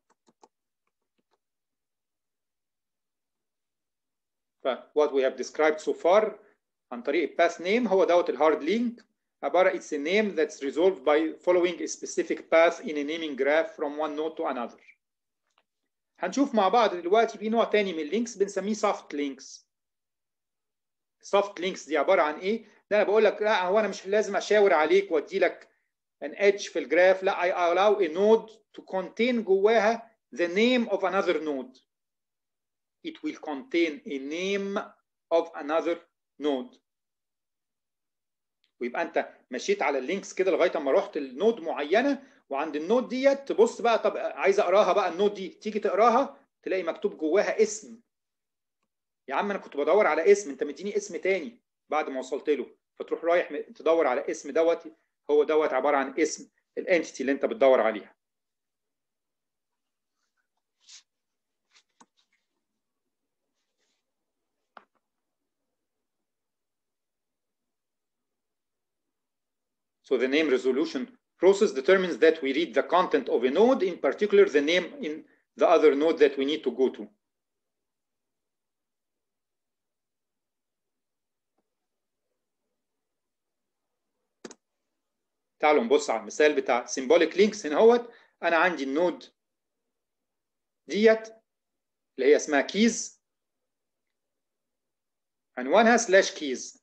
ف what we have described so far عن طريق الباث نيم هو دوت الهارد لينك عبارة it's a name that's resolved by following a specific path in a naming graph from one node to another. هنشوف مع بعض دلوقتي في نوع تاني من اللينكس بنسميه soft links. soft links دي عبارة عن ايه؟ ده انا بقول لك لا هو انا مش لازم اشاور عليك وادي لك an edge في الجراف لا I allow a node to contain جواها the name of another node. It will contain a name of another node. ويبقى انت مشيت على اللينكس كده لغايه اما رحت لنود معينه وعند النود ديت تبص بقى طب عايز اقراها بقى النود دي تيجي تقراها تلاقي مكتوب جواها اسم يا عم انا كنت بدور على اسم انت مديني اسم تاني بعد ما وصلت له فتروح رايح تدور على اسم دوت هو دوت عباره عن اسم الانتيتي اللي انت بتدور عليها So the name resolution process determines that we read the content of a node, in particular the name in the other node that we need to go to. تعالوا نبص على المثال بتاع symbolic links هنا اهوت انا عندي النود ديت اللي هي اسمها keys عنوانها سلاش keys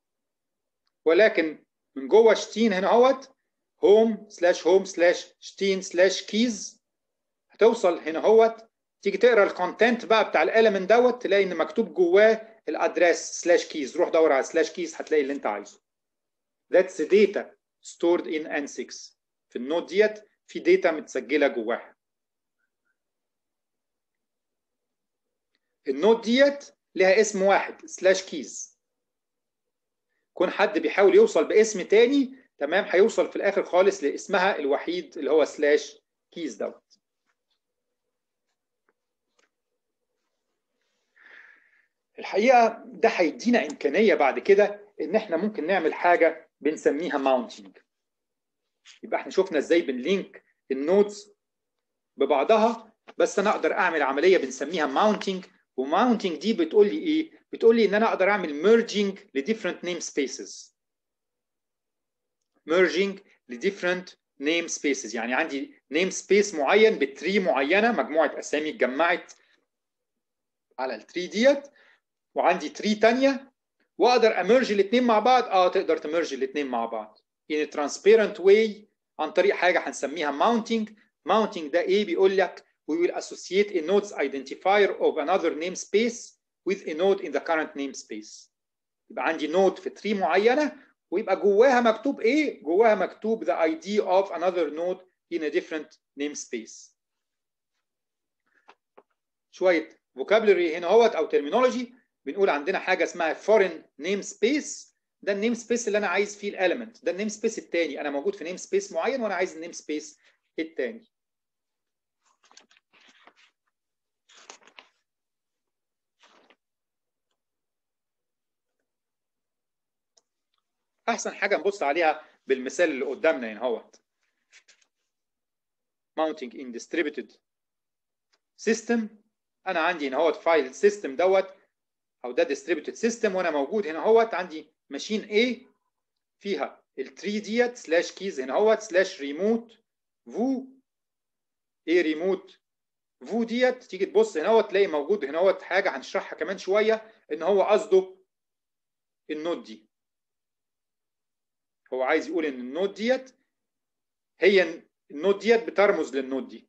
ولكن من جوه شتين هنا اهوت هوم سلاش هوم سلاش شتين سلاش كيز هتوصل هنا اهوت تيجي تقرا الكونتنت بقى بتاع الاليمنت دوت تلاقي ان مكتوب جواه الادريس سلاش كيز روح دور على سلاش كيز هتلاقي اللي انت عايزه That's data stored in N6 في النود ديت في داتا متسجله جواها النود ديت لها اسم واحد سلاش كيز كون حد بيحاول يوصل باسم تاني تمام هيوصل في الاخر خالص لاسمها الوحيد اللي هو سلاش كيز دوت الحقيقه ده هيدينا امكانيه بعد كده ان احنا ممكن نعمل حاجه بنسميها ماونتنج يبقى احنا شفنا ازاي بنلينك النودز ببعضها بس انا اقدر اعمل عمليه بنسميها ماونتنج وماونتنج دي بتقول لي ايه بتقول لي ان انا اقدر اعمل ميرجنج لديفرنت نيم سبيسز ميرجنج لديفرنت نيم سبيسز يعني عندي نيم سبيس معين بتري معينه مجموعه اسامي اتجمعت على التري ديت وعندي تري ثانيه واقدر امرج الاثنين مع بعض اه تقدر تمرج الاثنين مع بعض in a transparent way عن طريق حاجه هنسميها mounting mounting ده ايه بيقول لك we will associate a node's identifier of another namespace with a node in the current namespace يبقى عندي نود في تري معينه ويبقى جواها مكتوب ايه جواها مكتوب the ID of another node in a different namespace شويه vocabulary هنا اهوت او terminology بنقول عندنا حاجه اسمها foreign namespace ده النيم سبيس اللي انا عايز فيه الاليمنت ده النيم سبيس الثاني انا موجود في نيم سبيس معين وانا عايز النيم سبيس الثاني احسن حاجه نبص عليها بالمثال اللي قدامنا هنا اهوت mounting in distributed system انا عندي هنا اهوت فايل سيستم دوت او ده distributed system وانا موجود هنا اهوت عندي ماشين A فيها ال 3 ديت سلاش كيز هنا اهوت سلاش ريموت فو ايه ريموت فو ديت تيجي تبص هنا اهوت تلاقي موجود هنا اهوت حاجه هنشرحها كمان شويه ان هو قصده النود دي هو عايز يقول ان النود ديت هي النود ديت بترمز للنود دي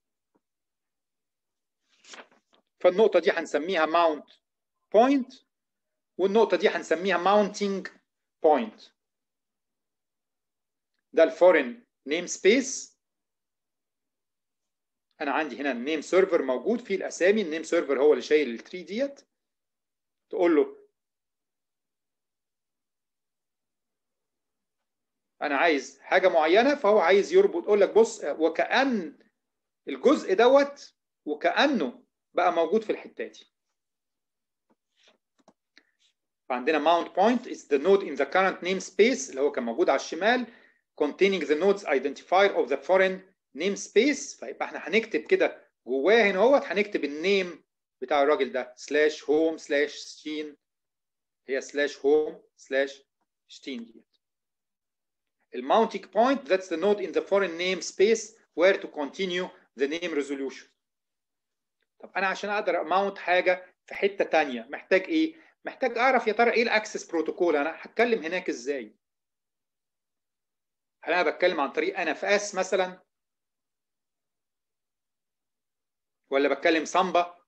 فالنقطه دي هنسميها ماونت بوينت والنقطه دي هنسميها ماونتنج بوينت ده الفورين نيم سبيس انا عندي هنا النيم سيرفر موجود فيه الاسامي النيم سيرفر هو اللي شايل ال 3 ديت تقول له انا عايز حاجه معينه فهو عايز يربط يقول لك بص وكأن الجزء دوت وكأنه بقى موجود في الحته دي فعندنا mount point is the node in the current namespace اللي هو كان موجود على الشمال containing the nodes identifier of the foreign namespace فيبقى احنا هنكتب كده جواه هنا اهوت هنكتب النيم بتاع الراجل ده سلاش هوم سلاش شين هي سلاش هوم سلاش شتين دي الماونتنج بوينت that's the node in the foreign namespace where to continue the name resolution طب انا عشان اقدر اماونت حاجه في حته ثانيه محتاج ايه محتاج اعرف يا ترى ايه الاكسس بروتوكول انا هتكلم هناك ازاي هل انا بتكلم عن طريق ان اف اس مثلا ولا بتكلم سامبا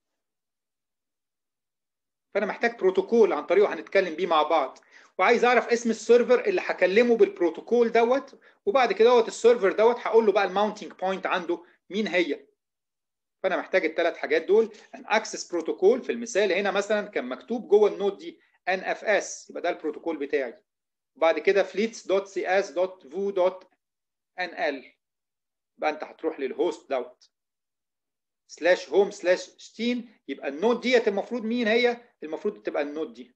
فانا محتاج بروتوكول عن طريقه هنتكلم بيه مع بعض وعايز اعرف اسم السيرفر اللي هكلمه بالبروتوكول دوت وبعد كده دوت السيرفر دوت هقول له بقى الماونتنج بوينت عنده مين هي فانا محتاج الثلاث حاجات دول ان اكسس بروتوكول في المثال هنا مثلا كان مكتوب جوه النود دي ان اف اس يبقى ده البروتوكول بتاعي وبعد كده fleets.cs.vu.nl يبقى انت هتروح للهوست دوت سلاش هوم سلاش شتين يبقى النود ديت المفروض مين هي؟ المفروض تبقى النود دي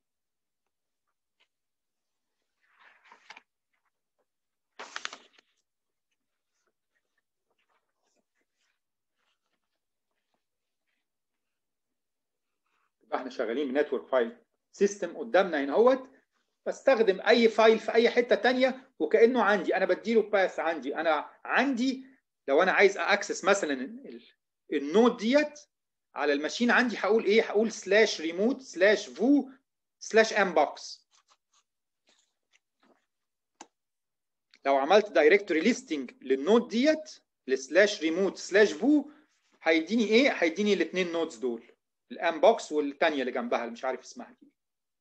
يبقى احنا شغالين بنتورك فايل سيستم قدامنا هنا اهوت بستخدم اي فايل في اي حته ثانيه وكانه عندي انا بديله باث عندي انا عندي لو انا عايز اكسس مثلا النود ديت على الماشين عندي هقول ايه هقول سلاش ريموت سلاش فو سلاش ام بوكس لو عملت دايركتوري ليستنج للنود ديت لسلاش ريموت سلاش فو هيديني ايه هيديني الاثنين نودز دول الام بوكس والثانيه اللي جنبها اللي مش عارف اسمها دي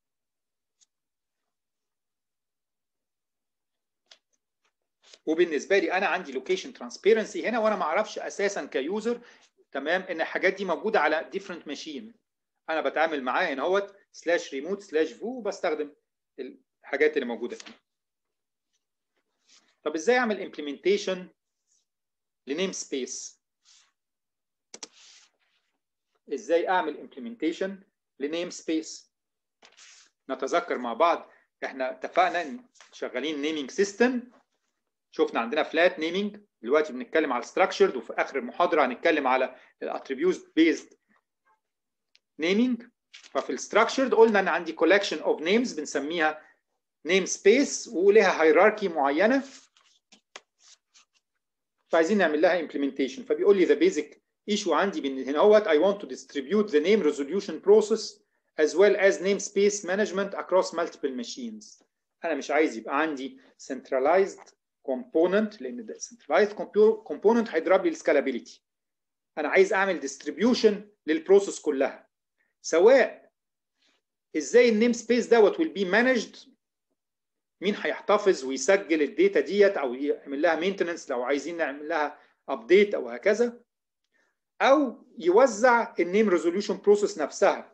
وبالنسبه لي انا عندي لوكيشن ترانسبيرنسي هنا وانا ما اعرفش اساسا كيوزر تمام ان الحاجات دي موجوده على ديفرنت ماشين انا بتعامل معاه هنا اهوت سلاش ريموت سلاش فو وبستخدم الحاجات اللي موجوده فيه طب ازاي اعمل امبلمنتيشن لنيم سبيس ازاي اعمل امبلمنتيشن لنيم سبيس نتذكر مع بعض احنا اتفقنا ان شغالين نيمينج سيستم شفنا عندنا فلات نيمينج دلوقتي بنتكلم على structured وفي اخر المحاضره هنتكلم على الاتريبيوت بيزد نيمينج ففي الستراكشرد قلنا ان عندي collection of names بنسميها نيم سبيس ولها هيراركي معينه فعايزين نعمل لها implementation فبيقول لي the basic issue عندي من هنا اهوت I want to distribute the name resolution process as well as namespace management across multiple machines انا مش عايز يبقى عندي centralized component لان ده centralized component هيضرب لي السكالابيلتي انا عايز اعمل distribution للبروسيس كلها سواء ازاي النيم سبيس دوت will be managed مين هيحتفظ ويسجل الداتا ديت او يعمل لها مينتننس لو عايزين نعمل لها ابديت او هكذا او يوزع النيم ريزوليوشن بروسيس نفسها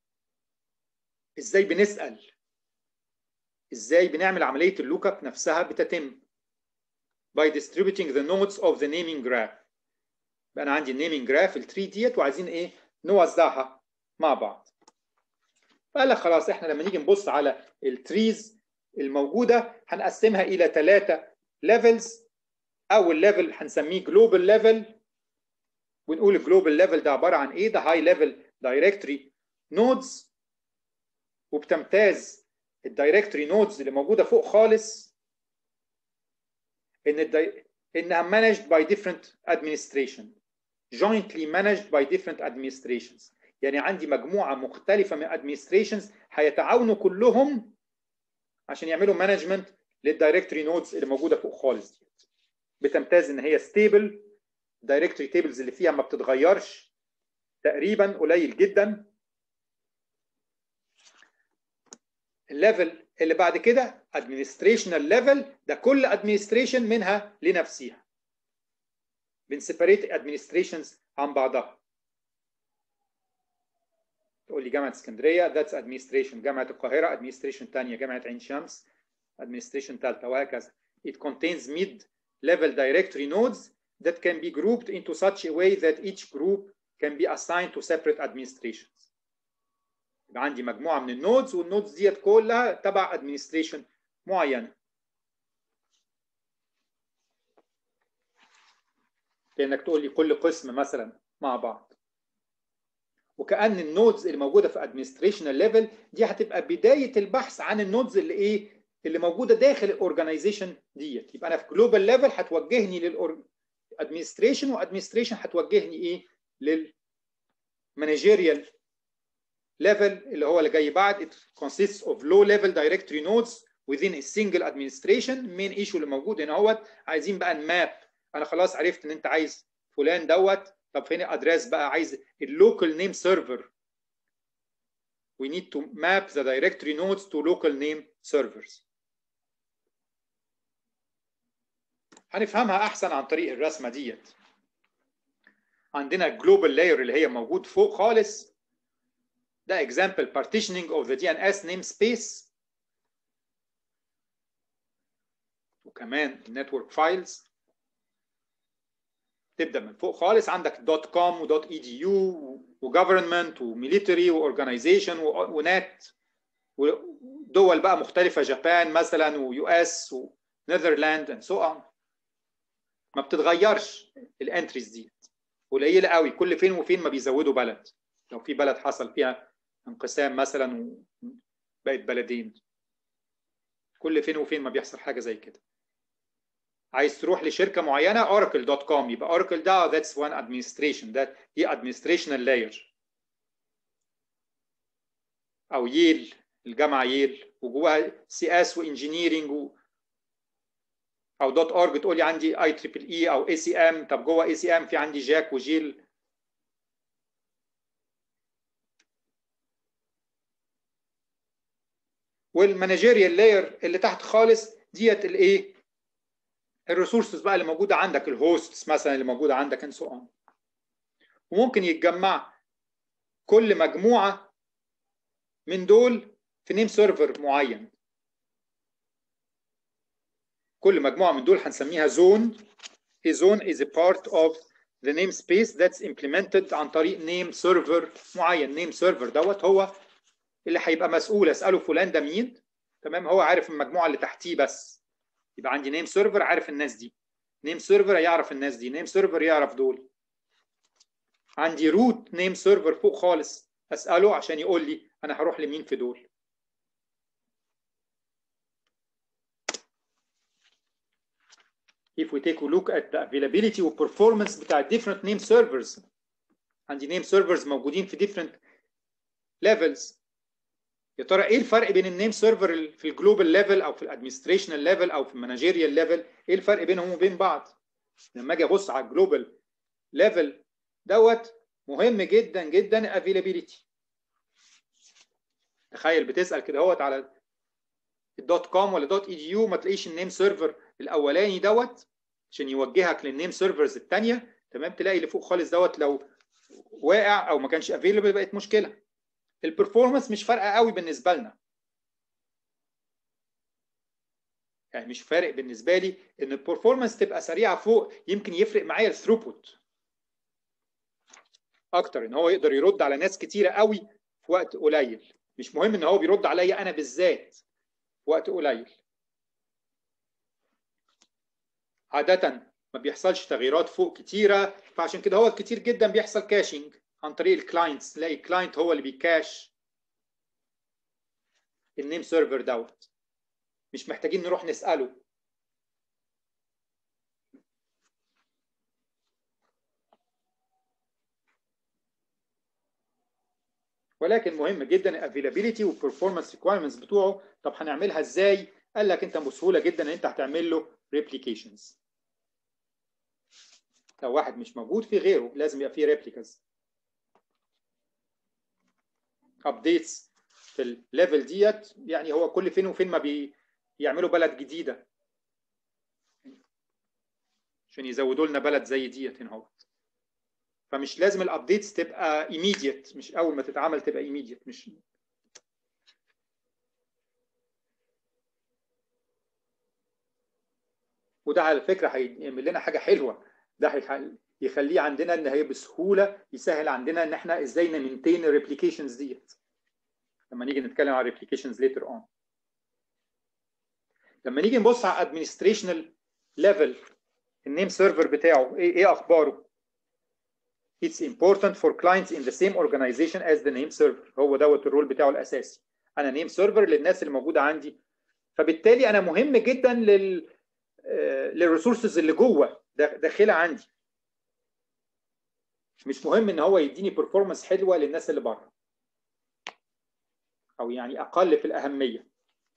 ازاي بنسال ازاي بنعمل عمليه اللوك اب نفسها بتتم by distributing the nodes of the naming graph يبقى انا عندي النيمينج جراف ال 3 ديت وعايزين ايه نوزعها مع بعض فقال لك خلاص احنا لما نيجي نبص على التريز الموجوده هنقسمها الى ثلاثه ليفلز اول ليفل هنسميه جلوبال ليفل ونقول الجلوبال ليفل ده عباره عن ايه ده هاي ليفل دايركتوري نودز وبتمتاز الدايركتوري نودز اللي موجوده فوق خالص ان الدي... انها managed by different administration jointly managed by different administrations يعني عندي مجموعه مختلفه من administrations هيتعاونوا كلهم عشان يعملوا مانجمنت للدايركتوري نودز اللي موجوده فوق خالص دي بتمتاز ان هي ستيبل دايركتوري تيبلز اللي فيها ما بتتغيرش تقريبا قليل جدا الليفل اللي بعد كده administrational level ده كل administration منها لنفسها بنسيبريت administrations عن بعضها تقول لي جامعة اسكندرية that's administration جامعة القاهرة administration تانية جامعة عين شمس administration ثالثة وهكذا it contains mid level directory nodes that can be grouped into such a way that each group can be assigned to separate administrations يبقى عندي مجموعه من النودز والنودز ديت كلها تبع ادمنستريشن معينه كانك تقول لي كل قسم مثلا مع بعض وكان النودز اللي موجوده في ادمنستريشنال ليفل دي هتبقى بدايه البحث عن النودز اللي ايه اللي موجوده داخل الاورجنايزيشن ديت يبقى انا في جلوبال ليفل هتوجهني للادمنستريشن وادمنستريشن هتوجهني ايه للمانجيريال level اللي هو اللي جاي بعد it consists of low level directory nodes within a single administration main issue اللي موجود هنا اهوت عايزين بقى نماب انا خلاص عرفت ان انت عايز فلان دوت طب فين ادريس بقى عايز اللوكال نيم سيرفر we need to map the directory nodes to local name servers هنفهمها احسن عن طريق الرسمه ديت عندنا الجلوبال لاير اللي هي موجود فوق خالص ده example partitioning of the DNS namespace وكمان network files تبدا من فوق خالص عندك دوت كوم ودوت اي دي يو وجفرمنت وميليتري واورجنايزيشن ونت ودول بقى مختلفه جابان مثلا ويو اس ونذرلاند اند سو اون ما بتتغيرش الانتريز دي قليله قوي كل فين وفين ما بيزودوا بلد لو في بلد حصل فيها انقسام مثلا وبقت بلدين كل فين وفين ما بيحصل حاجه زي كده عايز تروح لشركه معينه اوراكل دوت كوم يبقى اوراكل ده ذاتس وان ادمنستريشن ده دي ادمنستريشنال لاير او ييل الجامعه ييل وجواها سي اس وانجينيرنج و... او دوت اورج تقول لي عندي اي تريبل اي او اي سي ام طب جوه اي سي ام في عندي جاك وجيل والمانجيريال لاير اللي تحت خالص ديت الايه الريسورسز بقى اللي موجوده عندك الهوستس مثلا اللي موجوده عندك and so on وممكن يتجمع كل مجموعه من دول في نيم سيرفر معين كل مجموعه من دول هنسميها زون A zone is a part of the namespace that's implemented عن طريق name server معين name server دوت هو اللي هيبقى مسؤول اساله فلان ده مين تمام هو عارف المجموعه اللي تحتيه بس يبقى عندي نيم سيرفر عارف الناس دي نيم سيرفر يعرف الناس دي نيم سيرفر يعرف دول عندي روت نيم سيرفر فوق خالص اساله عشان يقول لي انا هروح لمين في دول if we take a look at the availability و performance بتاع different name servers عندي name servers موجودين في different levels يا ترى ايه الفرق بين النيم سيرفر في الجلوبال ليفل او في الادمنستريشنال ليفل او في المانجيريال ليفل ايه الفرق بينهم وبين بعض لما اجي ابص على الجلوبال ليفل دوت مهم جدا جدا الافيلابيلتي تخيل بتسال كده اهوت على الدوت كوم ولا دوت اي دي يو ما تلاقيش النيم سيرفر الاولاني دوت عشان يوجهك للنيم سيرفرز الثانيه تمام تلاقي اللي فوق خالص دوت لو واقع او ما كانش افيلبل بقت مشكله البرفورمانس مش فارقه قوي بالنسبه لنا يعني مش فارق بالنسبه لي ان البرفورمانس تبقى سريعه فوق يمكن يفرق معايا الثروبوت اكتر ان هو يقدر يرد على ناس كتيره قوي في وقت قليل مش مهم ان هو بيرد عليا انا بالذات وقت قليل عادة ما بيحصلش تغييرات فوق كتيرة فعشان كده هو كتير جدا بيحصل كاشنج عن طريق الكلاينتس تلاقي الكلاينت هو اللي بيكاش النيم سيرفر دوت مش محتاجين نروح نسأله ولكن مهم جدا الافيلابيلتي والبرفورمانس ريكوايرمنتس بتوعه طب هنعملها ازاي؟ قال لك انت بسهوله جدا ان انت هتعمل له ريبليكيشنز لو واحد مش موجود في غيره لازم يبقى فيه ريبليكاز ابديتس في الليفل ديت يعني هو كل فين وفين ما بيعملوا بلد جديده عشان يزودوا لنا بلد زي ديت هنا اهو فمش لازم الابديتس تبقى immediate مش اول ما تتعمل تبقى immediate مش وده على فكره هيعمل لنا حاجه حلوه ده يخليه عندنا ان هي بسهوله يسهل عندنا ان احنا ازاي نمنتين الريبليكيشنز ديت لما نيجي نتكلم على الريبليكيشنز later on لما نيجي نبص على ادمنستريشنال ليفل النيم سيرفر بتاعه ايه ايه اخباره It's important for clients in the same organization as the name server هو دوت الرول بتاعه الاساسي انا نيم سيرفر للناس اللي موجوده عندي فبالتالي انا مهم جدا لل للريسورسز اللي جوه داخله عندي مش مهم ان هو يديني performance حلوه للناس اللي بره او يعني اقل في الاهميه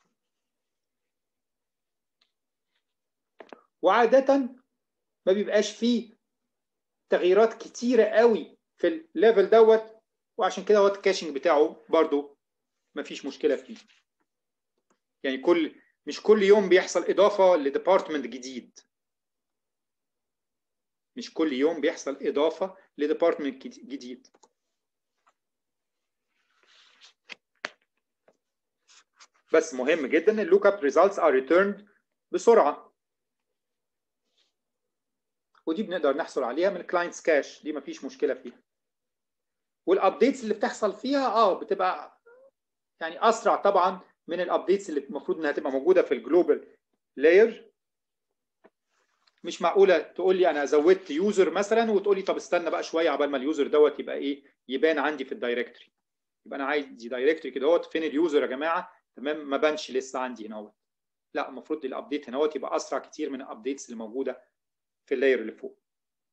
وعاده ما بيبقاش فيه تغييرات كتيره قوي في الليفل دوت وعشان كده هو الكاشنج بتاعه برضو ما فيش مشكله فيه يعني كل مش كل يوم بيحصل اضافه لديبارتمنت جديد مش كل يوم بيحصل اضافه لديبارتمنت جديد بس مهم جدا اللوك اب ريزلتس ار ريتيرند بسرعه ودي بنقدر نحصل عليها من كلاينتس كاش دي مفيش مشكله فيها والابديتس اللي بتحصل فيها اه بتبقى يعني اسرع طبعا من الابديتس اللي المفروض انها تبقى موجوده في الجلوبال لاير مش معقوله تقول لي انا زودت يوزر مثلا وتقول لي طب استنى بقى شويه عبال ما اليوزر دوت يبقى ايه يبان عندي في الدايركتوري يبقى انا عايز دي دايركتوري كده اهوت فين اليوزر يا جماعه تمام ما بانش لسه عندي هنا اهوت لا المفروض الابديت هنا اهوت يبقى اسرع كتير من الابديتس اللي موجوده في اللاير اللي فوق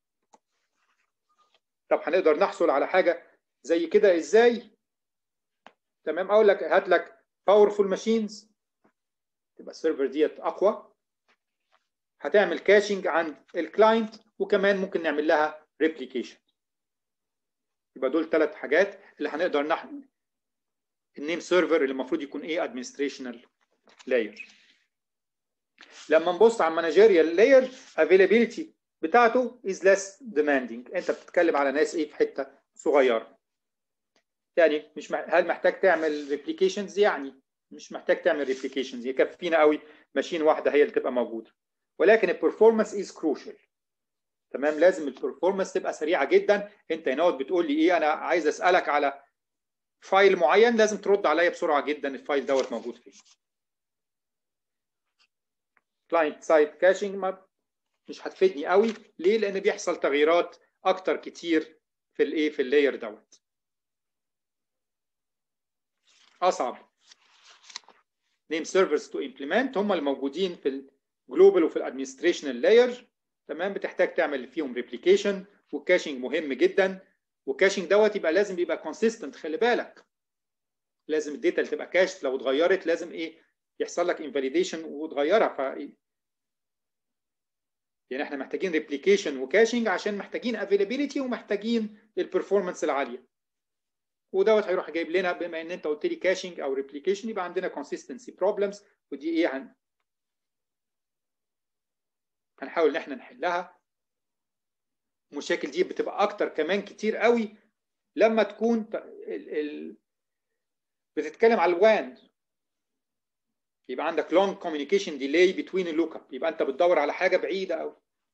طب هنقدر نحصل على حاجه زي كده ازاي تمام اقول لك هات لك باورفول ماشينز تبقى السيرفر ديت اقوى هتعمل كاشنج عند الكلاينت وكمان ممكن نعمل لها ريبليكيشن يبقى دول ثلاث حاجات اللي هنقدر نحن النيم سيرفر اللي المفروض يكون ايه ادمنستريشنال لاير لما نبص على المانجيريال لاير افيلابيلتي بتاعته از ليس demanding انت بتتكلم على ناس ايه في حته صغيره يعني مش مح... هل محتاج تعمل ريبليكيشنز يعني مش محتاج تعمل ريبليكيشنز يكفينا قوي ماشين واحده هي اللي تبقى موجوده ولكن البرفورمانس از كروشال تمام لازم البرفورمانس تبقى سريعه جدا انت هنا بتقول لي ايه انا عايز اسالك على فايل معين لازم ترد عليا بسرعه جدا الفايل دوت موجود فين كلاينت سايد كاشنج ما مش هتفيدني قوي ليه لان بيحصل تغييرات اكتر كتير في الايه في اللاير دوت اصعب نيم سيرفرز تو امبلمنت هم الموجودين في الجلوبال وفي الادمنستريشنال لاير تمام بتحتاج تعمل فيهم ريبليكيشن والكاشنج مهم جدا والكاشنج دوت يبقى لازم يبقى كونسيستنت خلي بالك لازم الداتا اللي تبقى كاشت لو اتغيرت لازم ايه يحصل لك انفاليديشن وتغيرها ف يعني احنا محتاجين ريبليكيشن وكاشنج عشان محتاجين افيلابيلتي ومحتاجين البرفورمانس العاليه ودوت هيروح جايب لنا بما ان انت قلت لي كاشنج او ريبليكيشن يبقى عندنا كونسيستنسي بروبلمز ودي ايه هن... هنحاول ان احنا نحلها المشاكل دي بتبقى اكتر كمان كتير قوي لما تكون ال... ال... بتتكلم على الوان يبقى عندك long communication delay between اللوك اب يبقى انت بتدور على حاجه بعيده قوي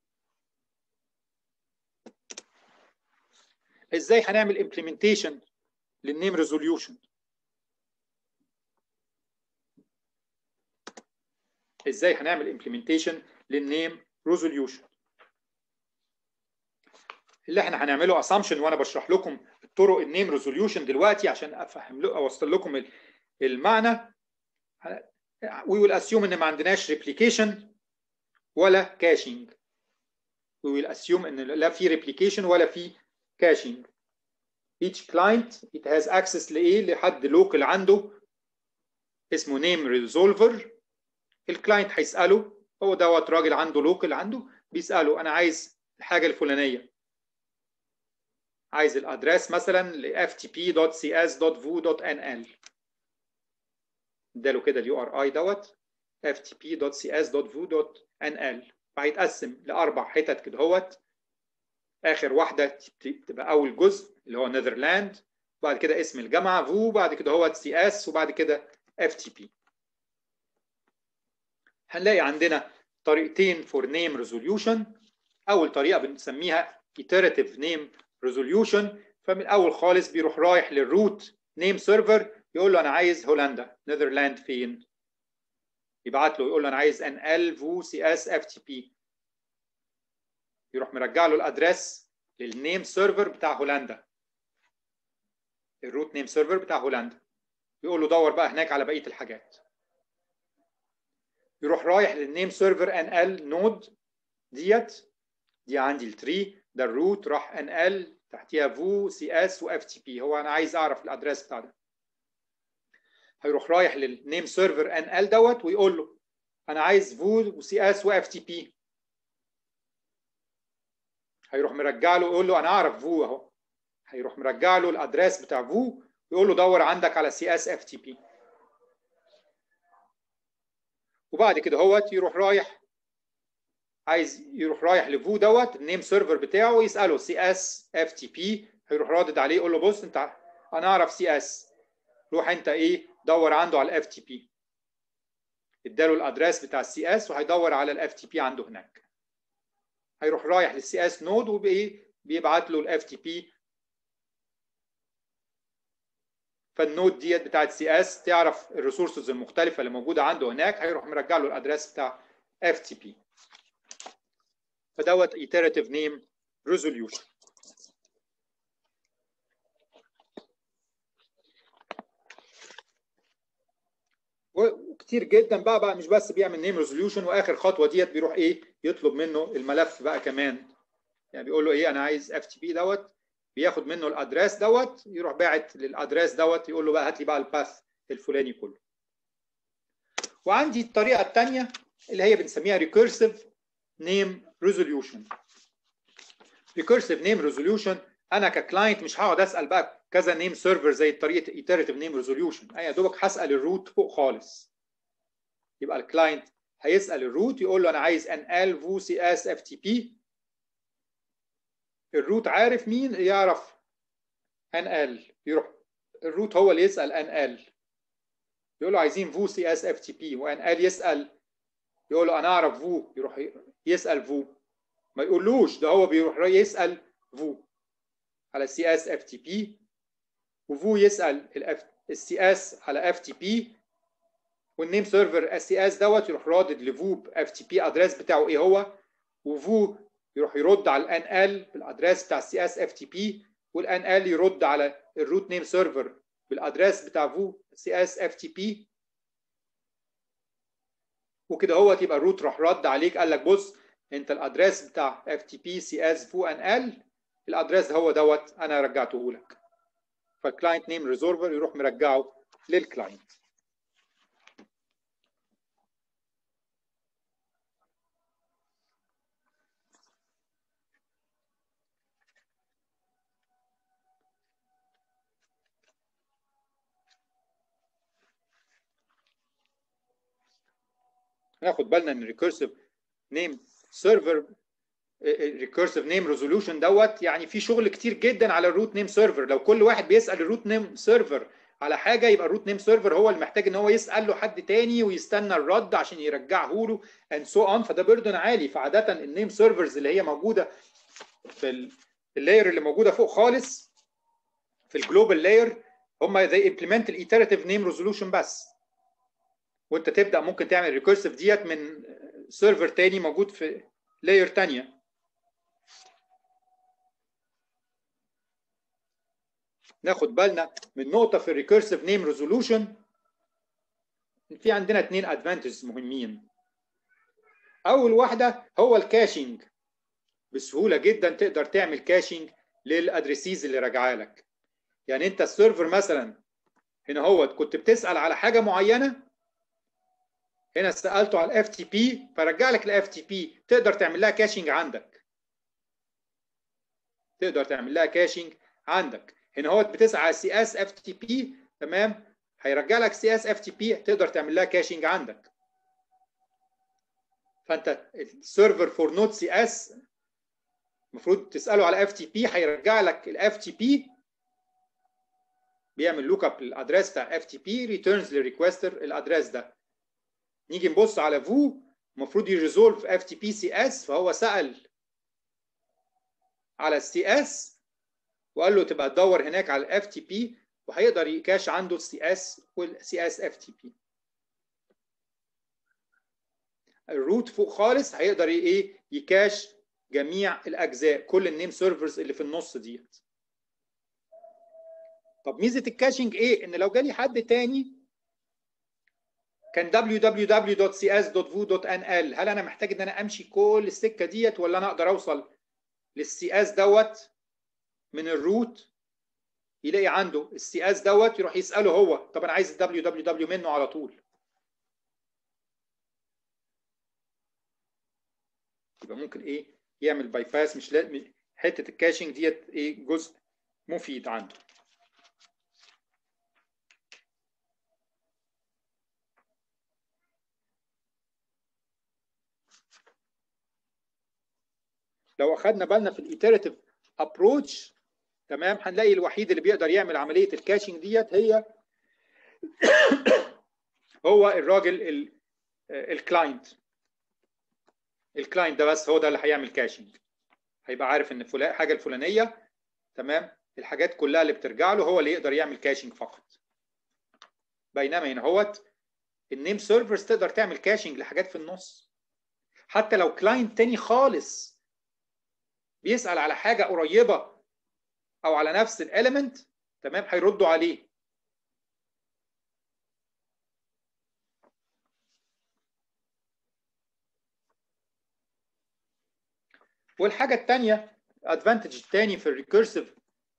ازاي هنعمل implementation للنيم ريزوليوشن ازاي هنعمل امبلمنتيشن للنيم ريزوليوشن اللي احنا هنعمله اسامبشن وانا بشرح لكم طرق النيم ريزوليوشن دلوقتي عشان افهم له اوصل لكم المعنى we will assume ان ما عندناش replication ولا caching we will assume ان لا في replication ولا في caching each client it has access لايه لحد local عنده اسمه name resolver الكلاينت هيساله هو دوت راجل عنده لوكال عنده بيساله انا عايز الحاجه الفلانيه عايز الادرس مثلا ل ftp.cs.vu.nl اداله كده اليو ار اي دوت ftp.cs.vu.nl فهيتقسم لاربع حتت كده اهوت اخر واحده تبقى اول جزء اللي هو نذرلاند وبعد كده اسم الجامعه فو بعد كده هو سي اس وبعد كده اف تي بي هنلاقي عندنا طريقتين فور نيم ريزوليوشن اول طريقه بنسميها iterative name resolution فمن الاول خالص بيروح رايح للروت نيم سيرفر يقول له انا عايز هولندا نذرلاند فين يبعت له يقول له انا عايز ان ال فو سي اس اف تي بي يروح مرجع له الادرس للنيم سيرفر بتاع هولندا الروت نيم سيرفر بتاع هولندا يقول له دور بقى هناك على بقيه الحاجات يروح رايح للنيم سيرفر ان ال نود ديت دي عندي التري ده الروت راح ان ال تحتيها فو سي اس واف تي بي هو انا عايز اعرف الادرس بتاع ده هيروح رايح للنيم سيرفر ان ال دوت ويقول له انا عايز فو وسي اس واف تي بي هيروح مرجع له يقول له انا اعرف فو اهو هيروح مرجع له الادرس بتاع فو ويقول له دور عندك على سي اس اف تي بي وبعد كده هوت يروح رايح عايز يروح رايح لفو دوت النيم سيرفر بتاعه ويساله سي اس اف تي بي هيروح رادد عليه يقول له بص انت انا اعرف سي اس روح انت ايه دور عنده على الاف تي بي اداله الادرس بتاع السي اس وهيدور على الاف تي بي عنده هناك هيروح رايح للسي اس نود وبايه بيبعت له الاف تي بي فالنود ديت بتاعت سي اس تعرف الريسورسز المختلفه اللي موجوده عنده هناك هيروح مرجع له الادرس بتاع اف تي بي فدوت iterative name resolution وكتير جدا بقى بقى مش بس بيعمل نيم ريزوليوشن واخر خطوه ديت بيروح ايه يطلب منه الملف بقى كمان يعني بيقول له ايه انا عايز اف تي بي دوت بياخد منه الادرس دوت يروح باعت للادرس دوت يقول له بقى هات لي بقى الباث الفلاني كله وعندي الطريقه الثانيه اللي هي بنسميها ريكيرسيف نيم ريزوليوشن ريكيرسيف نيم ريزوليوشن انا ككلاينت مش هقعد اسال بقى كذا نيم سيرفر زي طريقه ايتريتيف نيم ريزوليوشن انا يا دوبك هسال الروت فوق خالص يبقى الكلاينت هيسال الروت يقول له انا عايز ان ال فو سي اس اف تي بي الروت عارف مين يعرف ان ال يروح الروت هو اللي يسال ان ال يقول له عايزين فو سي اس اف تي بي وان ال يسال يقول له انا اعرف فو يروح يسال فو ما يقولوش ده هو بيروح يسال فو على سي اس اف تي بي وفو يسال السي اس على اف تي بي والنيم سيرفر السي اس دوت يروح رادد لفو اف تي بي ادرس بتاعه ايه هو وفو يروح يرد على الان ال بالادرس بتاع السي اس اف تي بي والان ال يرد على الروت نيم سيرفر بالادرس بتاع فو سي اس اف تي بي وكده هو تبقى الروت راح رد عليك قال لك بص انت الادرس بتاع اف تي بي سي اس فو ان ال الادرس هو دوت انا رجعته لك فالكلاينت نيم ريزولفر يروح مرجعه للكلاينت ناخد بالنا ان ريكيرسيف نيم سيرفر ريكيرسيف نيم ريزولوشن دوت يعني في شغل كتير جدا على الروت نيم سيرفر لو كل واحد بيسال الروت نيم سيرفر على حاجه يبقى الروت نيم سيرفر هو اللي محتاج ان هو يسال له حد تاني ويستنى الرد عشان يرجعه له اند سو اون فده بيردن عالي فعاده النيم سيرفرز اللي هي موجوده في اللاير اللي موجوده فوق خالص في الجلوبال لاير هم they implement الايتريتيف نيم ريزولوشن بس وانت تبدا ممكن تعمل ريكيرسيف ديت من سيرفر تاني موجود في لاير تانية ناخد بالنا من نقطه في الريكيرسيف نيم ريزولوشن في عندنا اثنين ادفانتجز مهمين اول واحده هو الكاشنج بسهوله جدا تقدر تعمل كاشنج للادريسيز اللي راجعه لك يعني انت السيرفر مثلا هنا هو كنت بتسال على حاجه معينه هنا سالته على الاف تي بي فرجع لك الاف تي بي تقدر تعمل لها كاشنج عندك تقدر تعمل لها كاشنج عندك هنا هو بتسال على سي اس اف تي بي تمام هيرجع لك سي اس اف تي بي تقدر تعمل لها كاشنج عندك فانت السيرفر فور نوت سي اس المفروض تساله على اف تي بي هيرجع لك الاف تي بي بيعمل لوك اب الادريس بتاع اف تي بي ريتيرنز للريكوستر الادريس ده نيجي نبص على فو المفروض يريزولف اف تي بي سي اس فهو سال على السي اس وقال له تبقى تدور هناك على الاف تي بي وهيقدر يكاش عنده السي اس والسي اس اف تي بي الروت فوق خالص هيقدر ايه يكاش جميع الاجزاء كل النيم سيرفرز اللي في النص ديت طب ميزه الكاشنج ايه ان لو جالي حد تاني كان www.cs.vu.nl هل انا محتاج ان انا امشي كل السكه ديت ولا انا اقدر اوصل للسي اس دوت من الروت يلاقي عنده السي اس دوت يروح يساله هو طب انا عايز الدبليو دبليو دبليو منه على طول يبقى ممكن ايه يعمل باي باس مش لازم حته الكاشنج ديت ايه جزء مفيد عنده لو اخذنا بالنا في الايتريتيف ابروتش تمام هنلاقي الوحيد اللي بيقدر يعمل عمليه الكاشنج ديت هي هو الراجل الكلاينت الكلاينت ده بس هو ده اللي هيعمل كاشنج هيبقى عارف ان فلان حاجه الفلانيه تمام الحاجات كلها اللي بترجع له هو اللي يقدر يعمل كاشنج فقط بينما هنا هوت النيم سيرفرز تقدر تعمل كاشنج لحاجات في النص حتى لو كلاينت تاني خالص بيسال على حاجه قريبه او على نفس الاليمنت تمام هيردوا عليه والحاجه الثانيه ادفانتج الثاني في الريكيرسيف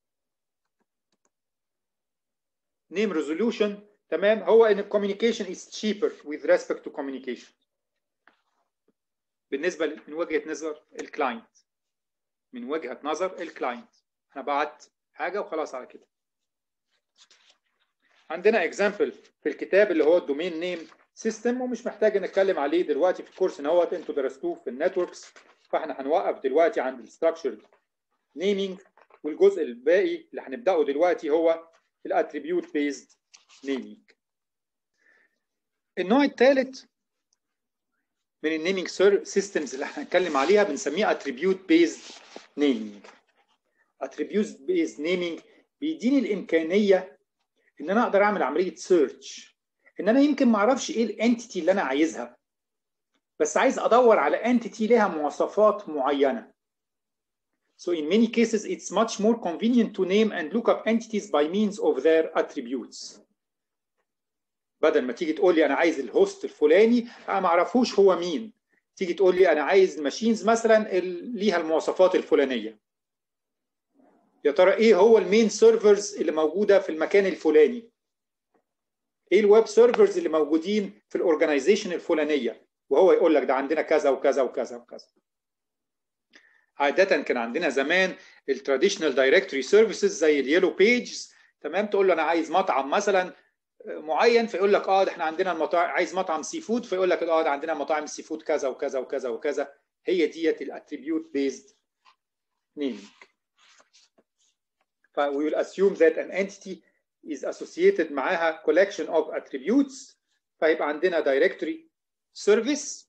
نيم ريزولوشن تمام هو ان الكوميونيكيشن از cheaper with respect to communication بالنسبه من وجهه نظر الكلاينت من وجهه نظر الكلاينت انا بعت حاجه وخلاص على كده عندنا اكزامبل في الكتاب اللي هو الدومين نيم سيستم ومش محتاج نتكلم عليه دلوقتي في الكورس ان هو انتوا درستوه في النتوركس فاحنا هنوقف دلوقتي عند الستراكشر نيمينج والجزء الباقي اللي هنبداه دلوقتي هو الاتريبيوت بيزد نيمينج النوع الثالث من النيمينج سيستمز اللي هنتكلم عليها بنسميها اتريبيوت بيزد نيمينج اتريبيوت بيزد نيمينج بيديني الامكانيه ان انا اقدر اعمل عمليه سيرش ان انا يمكن ما اعرفش ايه الانتيتي اللي انا عايزها بس عايز ادور على انتيتي لها مواصفات معينه So in many cases it's much more convenient to name and look up entities by means of their attributes. بدل ما تيجي تقول لي انا عايز الهوست الفلاني انا ما اعرفوش هو مين. تيجي تقول لي انا عايز الماشينز مثلا ليها المواصفات الفلانيه. يا ترى ايه هو المين سيرفرز اللي موجوده في المكان الفلاني؟ ايه الويب سيرفرز اللي موجودين في الاورجنايزيشن الفلانيه؟ وهو يقول لك ده عندنا كذا وكذا وكذا وكذا. عادة كان عندنا زمان التراديشنال دايركتوري سيرفيسز زي اليلو بيجز تمام تقول له انا عايز مطعم مثلا معين فيقول لك اه ده احنا عندنا المطاعم عايز مطعم سي فود فيقول لك اه ده عندنا مطاعم سي فود كذا وكذا وكذا وكذا هي ديت الاتريبيوت بيزد نيمينج ف we will assume that an entity is associated معاها collection of attributes فيبقى عندنا directory service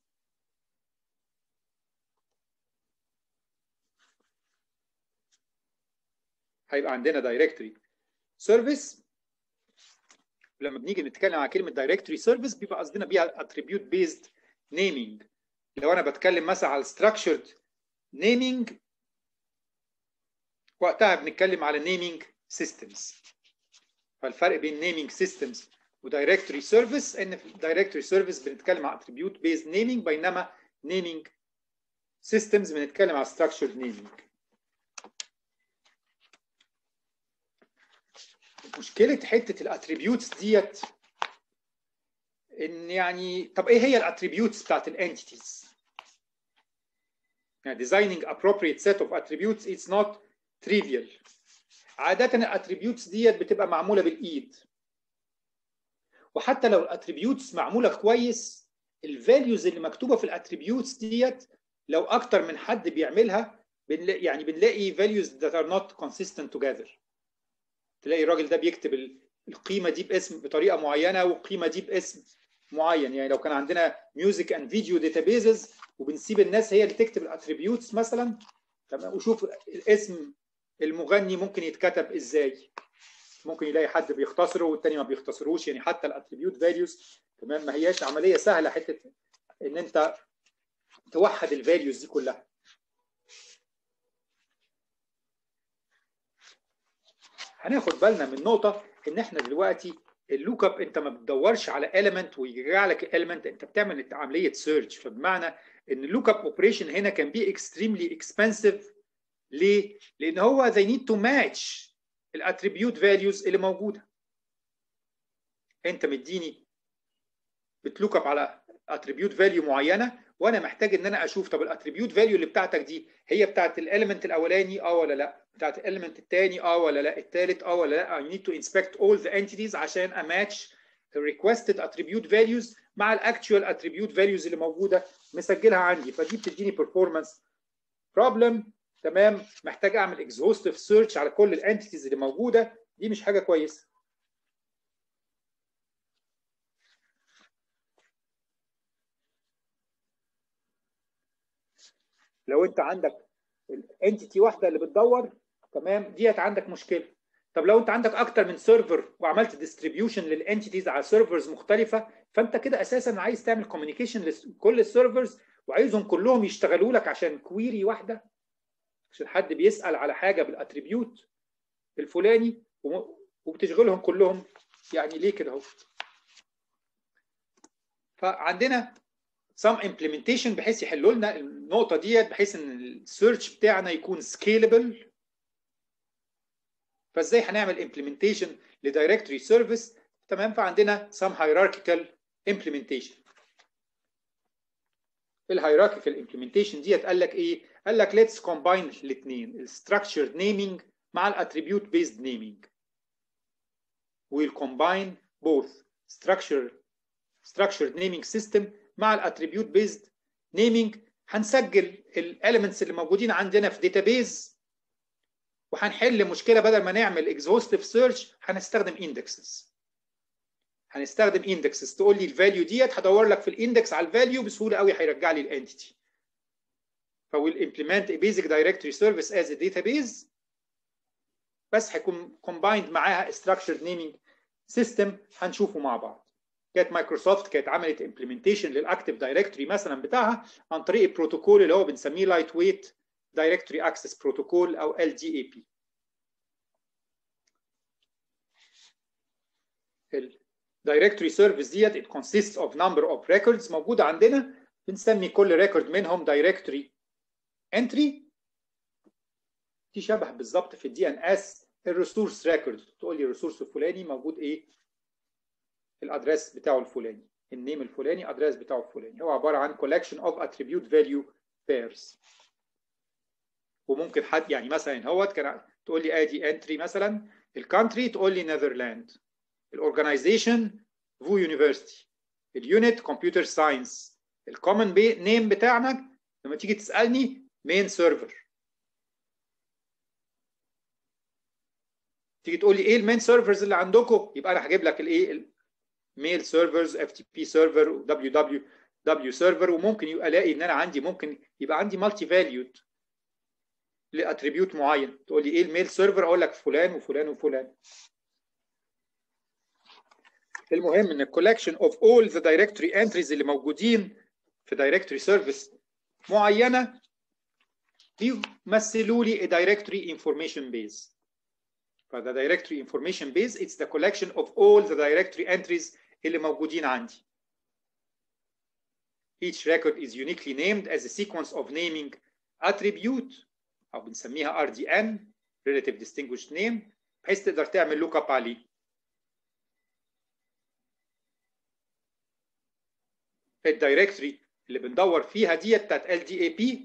هيبقى عندنا directory service ولما بنيجي نتكلم على كلمه دايركتوري سيرفيس بيبقى قصدنا بيها اتريبيوت بيزد نيمينج لو انا بتكلم مثلا على structured naming وقتها بنتكلم على naming systems فالفرق بين naming systems ودايركتوري سيرفيس ان في الدايركتوري سيرفيس بنتكلم على attribute based naming بينما naming systems بنتكلم على structured naming مشكله حته الاتريبيوتس ديت ان يعني طب ايه هي الاتريبيوتس بتاعت الانتيتيز يعني designing appropriate set of attributes it's not trivial عادة الاتريبيوتس ديت بتبقى معمولة بالإيد وحتى لو الاتريبيوتس معمولة كويس الفاليوز اللي مكتوبة في الاتريبيوتس ديت لو أكتر من حد بيعملها بنلاقي يعني بنلاقي values that are not consistent together تلاقي الراجل ده بيكتب القيمة دي باسم بطريقة معينة والقيمة دي باسم معين يعني لو كان عندنا ميوزك اند فيديو داتابيزز وبنسيب الناس هي اللي تكتب الاتريبيوتس مثلا تمام وشوف الاسم المغني ممكن يتكتب ازاي ممكن يلاقي حد بيختصره والتاني ما بيختصروش يعني حتى الاتريبيوت فاليوز تمام ما هياش عمليه سهله حته ان انت توحد الفاليوز دي كلها هناخد بالنا من نقطه ان احنا دلوقتي اللوك اب انت ما بتدورش على element ويرجع لك element انت بتعمل عمليه سيرش فبمعنى ان اللوك اب اوبريشن هنا كان بي اكستريملي اكسبنسيف ليه؟ لان هو they need to match الاتريبيوت فاليوز اللي موجوده انت مديني بتلوك اب على اتريبيوت فاليو معينه وانا محتاج ان انا اشوف طب الاتريبيوت فاليو اللي بتاعتك دي هي بتاعت الاليمنت الاولاني اه ولا لا بتاعت الاليمنت الثاني اه ولا لا الثالث اه ولا لا I need to inspect all the entities عشان اماتش requested attribute values مع الاكتوال attribute values اللي موجوده مسجلها عندي فدي بتديني performance problem تمام محتاج اعمل exhaustive search على كل الانتيتيز اللي موجوده دي مش حاجه كويسه لو انت عندك الانتيتي واحده اللي بتدور تمام ديت عندك مشكله طب لو انت عندك اكتر من سيرفر وعملت ديستريبيوشن للانتيتيز على سيرفرز مختلفه فانت كده اساسا عايز تعمل كوميونيكيشن لكل السيرفرز وعايزهم كلهم يشتغلوا لك عشان كويري واحده عشان حد بيسال على حاجه بالاتريبيوت الفلاني وبتشغلهم كلهم يعني ليه كده اهو فعندنا some implementation بحيث يحلوا لنا النقطة ديت بحيث ان السيرش بتاعنا يكون scalable فازاي هنعمل implementation لدايركتوري سيرفيس تمام فعندنا some hierarchical implementation الهيراركيكال implementation ديت قال لك ايه؟ قال لك let's combine الاثنين الستراكشرد naming مع الاتريبيوت based naming we'll combine both structure structured naming system مع الاتريبيوت بيزد نيمينج هنسجل الاليمنتس اللي موجودين عندنا في داتابيز وهنحل مشكله بدل ما نعمل اكزهوستيف سيرش هنستخدم اندكسز هنستخدم اندكسز تقول لي الفاليو ديت هدور لك في الاندكس على الفاليو بسهوله قوي هيرجع لي الانتيتي فويل امبلمنت a basic directory service as a database بس هيكون combined معاها structured naming system هنشوفه مع بعض كانت مايكروسوفت كانت عملت امبلمنتيشن للاكتيف دايركتوري مثلا بتاعها عن طريق البروتوكول اللي هو بنسميه لايت ويت دايركتوري اكسس بروتوكول او ال دي اي بي الدايركتوري سيرفيس ديت it consists of number of records موجوده عندنا بنسمي كل ريكورد منهم دايركتوري انتري دي شبه بالظبط في الدي ان اس الريسورس ريكورد تقول لي الريسورس الفلاني موجود ايه الادريس بتاعه الفلاني النيم الفلاني ادريس بتاعه الفلاني هو عباره عن collection of attribute value pairs وممكن حد يعني مثلا هوت كان تقول لي ادي انتري مثلا الكانتري تقول لي نذرلاند الاورجنايزيشن فو يونيفرستي اليونت كمبيوتر ساينس الكومن نيم بتاعنا لما تيجي تسالني مين سيرفر تيجي تقول لي ايه المين سيرفرز اللي عندكم يبقى انا هجيب لك الايه ميل سيرفرز اف تي بي سيرفر دبليو دبليو دبليو سيرفر وممكن يبقى الاقي ان انا عندي ممكن يبقى عندي مالتي فاليود لاتريبيوت معين تقول لي ايه الميل سيرفر اقول لك فلان وفلان وفلان المهم ان الكولكشن اوف اول ذا دايركتوري انتريز اللي موجودين في دايركتوري سيرفيس معينه بيمثلوا لي a directory information base فده directory information base it's the collection of all the directory entries اللي موجودين عندي each record is uniquely named as a sequence of naming attribute او بنسميها RDN relative distinguished name بحيث تقدر تعمل لوك اب عليه الدايركتوري اللي بندور فيها ديت بتاعت LDAP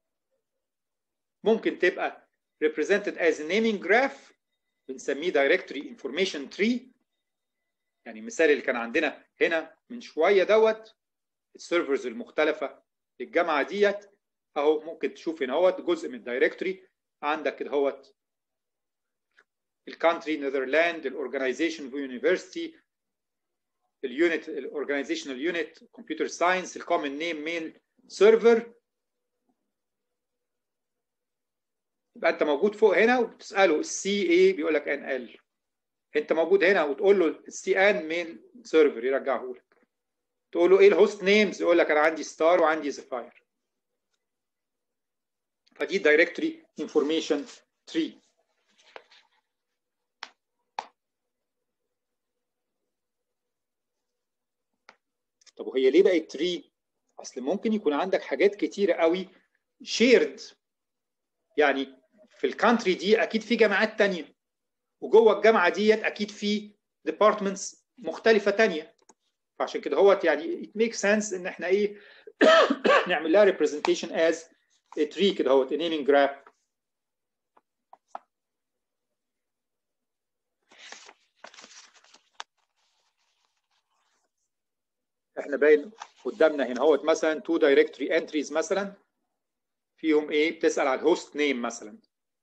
ممكن تبقى represented as a naming graph بنسميه directory information tree يعني المثال اللي كان عندنا هنا من شويه دوت السيرفرز المختلفه للجامعه ديت اهو ممكن تشوف هنا اهوت جزء من الدايركتوري عندك كده اهوت الكانتري نذرلاند الاورجنايزيشن في يونيفرسيتي اليونت الاورجنايزيشنال يونت كمبيوتر ساينس الكومن نيم ميل سيرفر يبقى انت موجود فوق هنا وبتساله السي اي بيقول لك ان ال انت موجود هنا وتقول له السي ان ميل سيرفر يرجعه لك تقول له ايه الهوست نيمز يقول لك انا عندي ستار وعندي زفاير فدي دايركتوري انفورميشن تري طب وهي ليه بقت تري اصل ممكن يكون عندك حاجات كتيره قوي شيرد يعني في الكانتري دي اكيد في جامعات تانية وجوه الجامعه ديت اكيد في ديبارتمنتس مختلفه تانية فعشان كده هو يعني it makes sense ان احنا ايه نعمل لها representation as a tree كده هو a naming graph احنا باين قدامنا هنا اهوت مثلا two directory entries مثلا فيهم ايه بتسال على الهوست نيم مثلا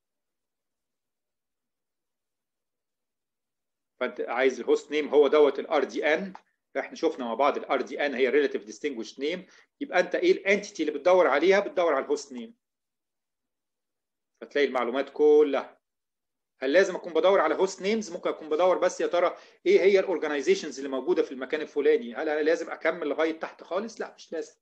فانت عايز الهوست نيم هو دوت الار دي ان احنا شفنا مع بعض الار دي ان هي ريلاتيف ديستنجويشد نيم يبقى انت ايه الانتيتي اللي بتدور عليها بتدور على الهوست نيم فتلاقي المعلومات كلها هل لازم اكون بدور على هوست نيمز ممكن اكون بدور بس يا ترى ايه هي الاورجنايزيشنز اللي موجوده في المكان الفلاني هل انا لازم اكمل لغايه تحت خالص لا مش لازم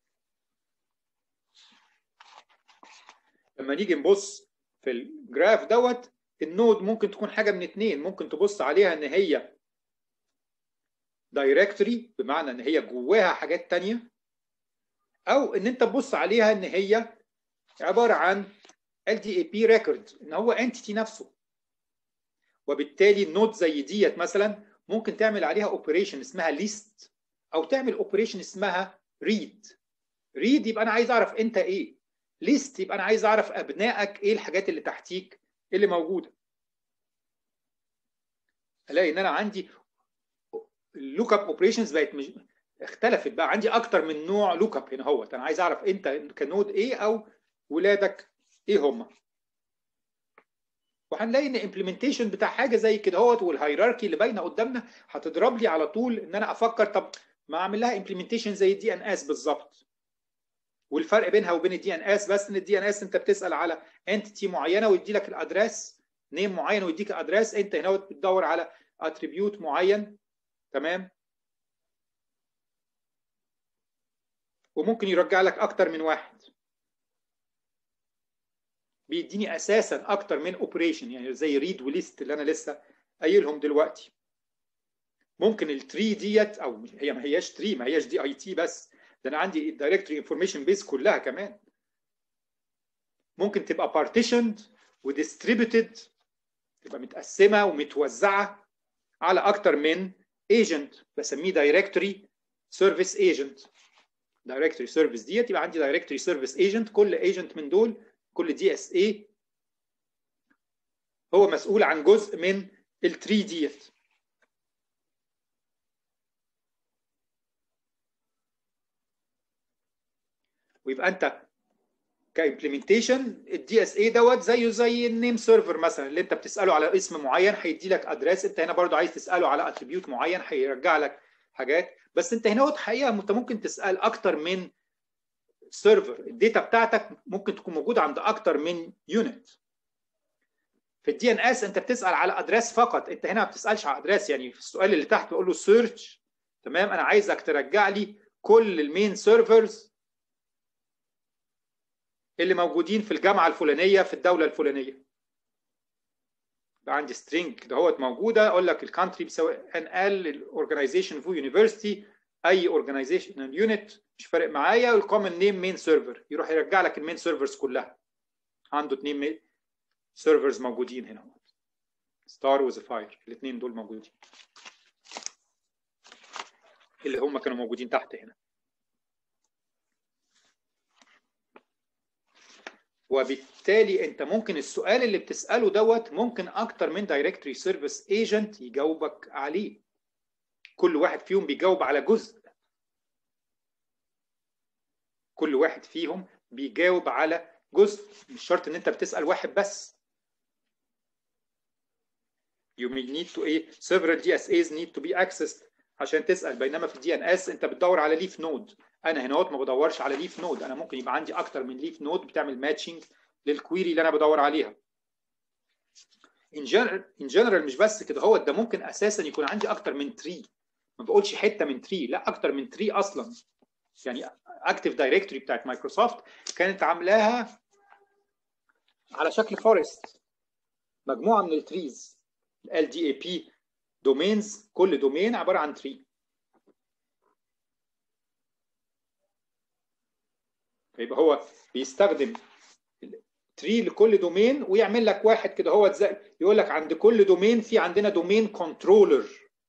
لما نيجي نبص في الجراف دوت النود ممكن تكون حاجه من اتنين ممكن تبص عليها ان هي دايركتوري بمعنى ان هي جواها حاجات تانية او ان انت تبص عليها ان هي عباره عن LDAP ريكورد ان هو انتيتي نفسه وبالتالي النود زي ديت مثلا ممكن تعمل عليها اوبريشن اسمها ليست او تعمل اوبريشن اسمها ريد ريد يبقى انا عايز اعرف انت ايه ليست يبقى انا عايز اعرف ابنائك ايه الحاجات اللي تحتيك اللي موجوده الاقي ان انا عندي اللوك اب اوبريشنز بقت مش اختلفت بقى عندي اكتر من نوع لوك اب هنا اهوت انا عايز اعرف انت كنود ايه او ولادك ايه هم وهنلاقي ان امبلمنتيشن بتاع حاجه زي كده اهوت والهيراركي اللي باينه قدامنا هتضرب لي على طول ان انا افكر طب ما اعمل لها امبلمنتيشن زي الدي ان اس بالظبط والفرق بينها وبين الدي ان اس بس ان الدي ان اس انت بتسال على انتيتي معينه ويدي لك الادريس نيم معين ويديك ادريس انت هنا بتدور على اتريبيوت معين تمام وممكن يرجع لك اكتر من واحد بيديني اساسا اكتر من اوبريشن يعني زي ريد وليست اللي انا لسه قايلهم دلوقتي ممكن التري ديت او هي ما هياش تري ما هياش دي اي تي بس ده انا عندي الدايركتوري انفورميشن بيس كلها كمان ممكن تبقى partitioned وديستريبيوتد تبقى متقسمه ومتوزعه على اكتر من ايجنت بسميه دايركتوري سيرفيس ايجنت دايركتوري سيرفيس ديت يبقى عندي دايركتوري سيرفيس ايجنت كل ايجنت من دول كل دي اس اي هو مسؤول عن جزء من التري ديت ويبقى انت كامبلمنتيشن الدي اس اي دوت زيه زي النيم سيرفر مثلا اللي انت بتساله على اسم معين هيدي لك ادريس انت هنا برضو عايز تساله على اتريبيوت معين هيرجع لك حاجات بس انت هنا الحقيقه انت ممكن تسال اكتر من سيرفر الداتا بتاعتك ممكن تكون موجوده عند اكتر من يونت في الدي ان اس انت بتسال على ادريس فقط انت هنا ما بتسالش على ادريس يعني في السؤال اللي تحت بقول له سيرش تمام انا عايزك ترجع لي كل المين سيرفرز اللي موجودين في الجامعه الفلانيه في الدوله الفلانيه يبقى عندي سترينج دهوت موجوده اقول لك الكانتري بيساوي ان ال الاورجنايزيشن فو يونيفرستي اي اورجنايزيشن يونت مش فارق معايا والكومن نيم مين سيرفر يروح يرجع لك المين سيرفرز كلها عنده اثنين سيرفرز موجودين هنا ستار وزفاير الاثنين دول موجودين اللي هم كانوا موجودين تحت هنا وبالتالي انت ممكن السؤال اللي بتساله دوت ممكن اكتر من دايركتوري سيرفيس ايجنت يجاوبك عليه كل واحد فيهم بيجاوب على جزء كل واحد فيهم بيجاوب على جزء مش شرط ان انت بتسال واحد بس you may need to ايه several DSAs need to be accessed عشان تسال بينما في الدي ان اس انت بتدور على ليف نود انا هنا ما بدورش على ليف نود انا ممكن يبقى عندي اكتر من ليف نود بتعمل ماتشنج للكويري اللي انا بدور عليها ان جنرال ان جنرال مش بس كده هو ده ممكن اساسا يكون عندي اكتر من تري ما بقولش حته من تري لا اكتر من تري اصلا يعني اكتف دايركتوري بتاعت مايكروسوفت كانت عاملاها على شكل فورست مجموعه من التريز ال دي اي بي دومينز كل دومين عباره عن تري فيبقى هو بيستخدم تري لكل دومين ويعمل لك واحد كده هو زي يقول لك عند كل دومين في عندنا دومين كنترولر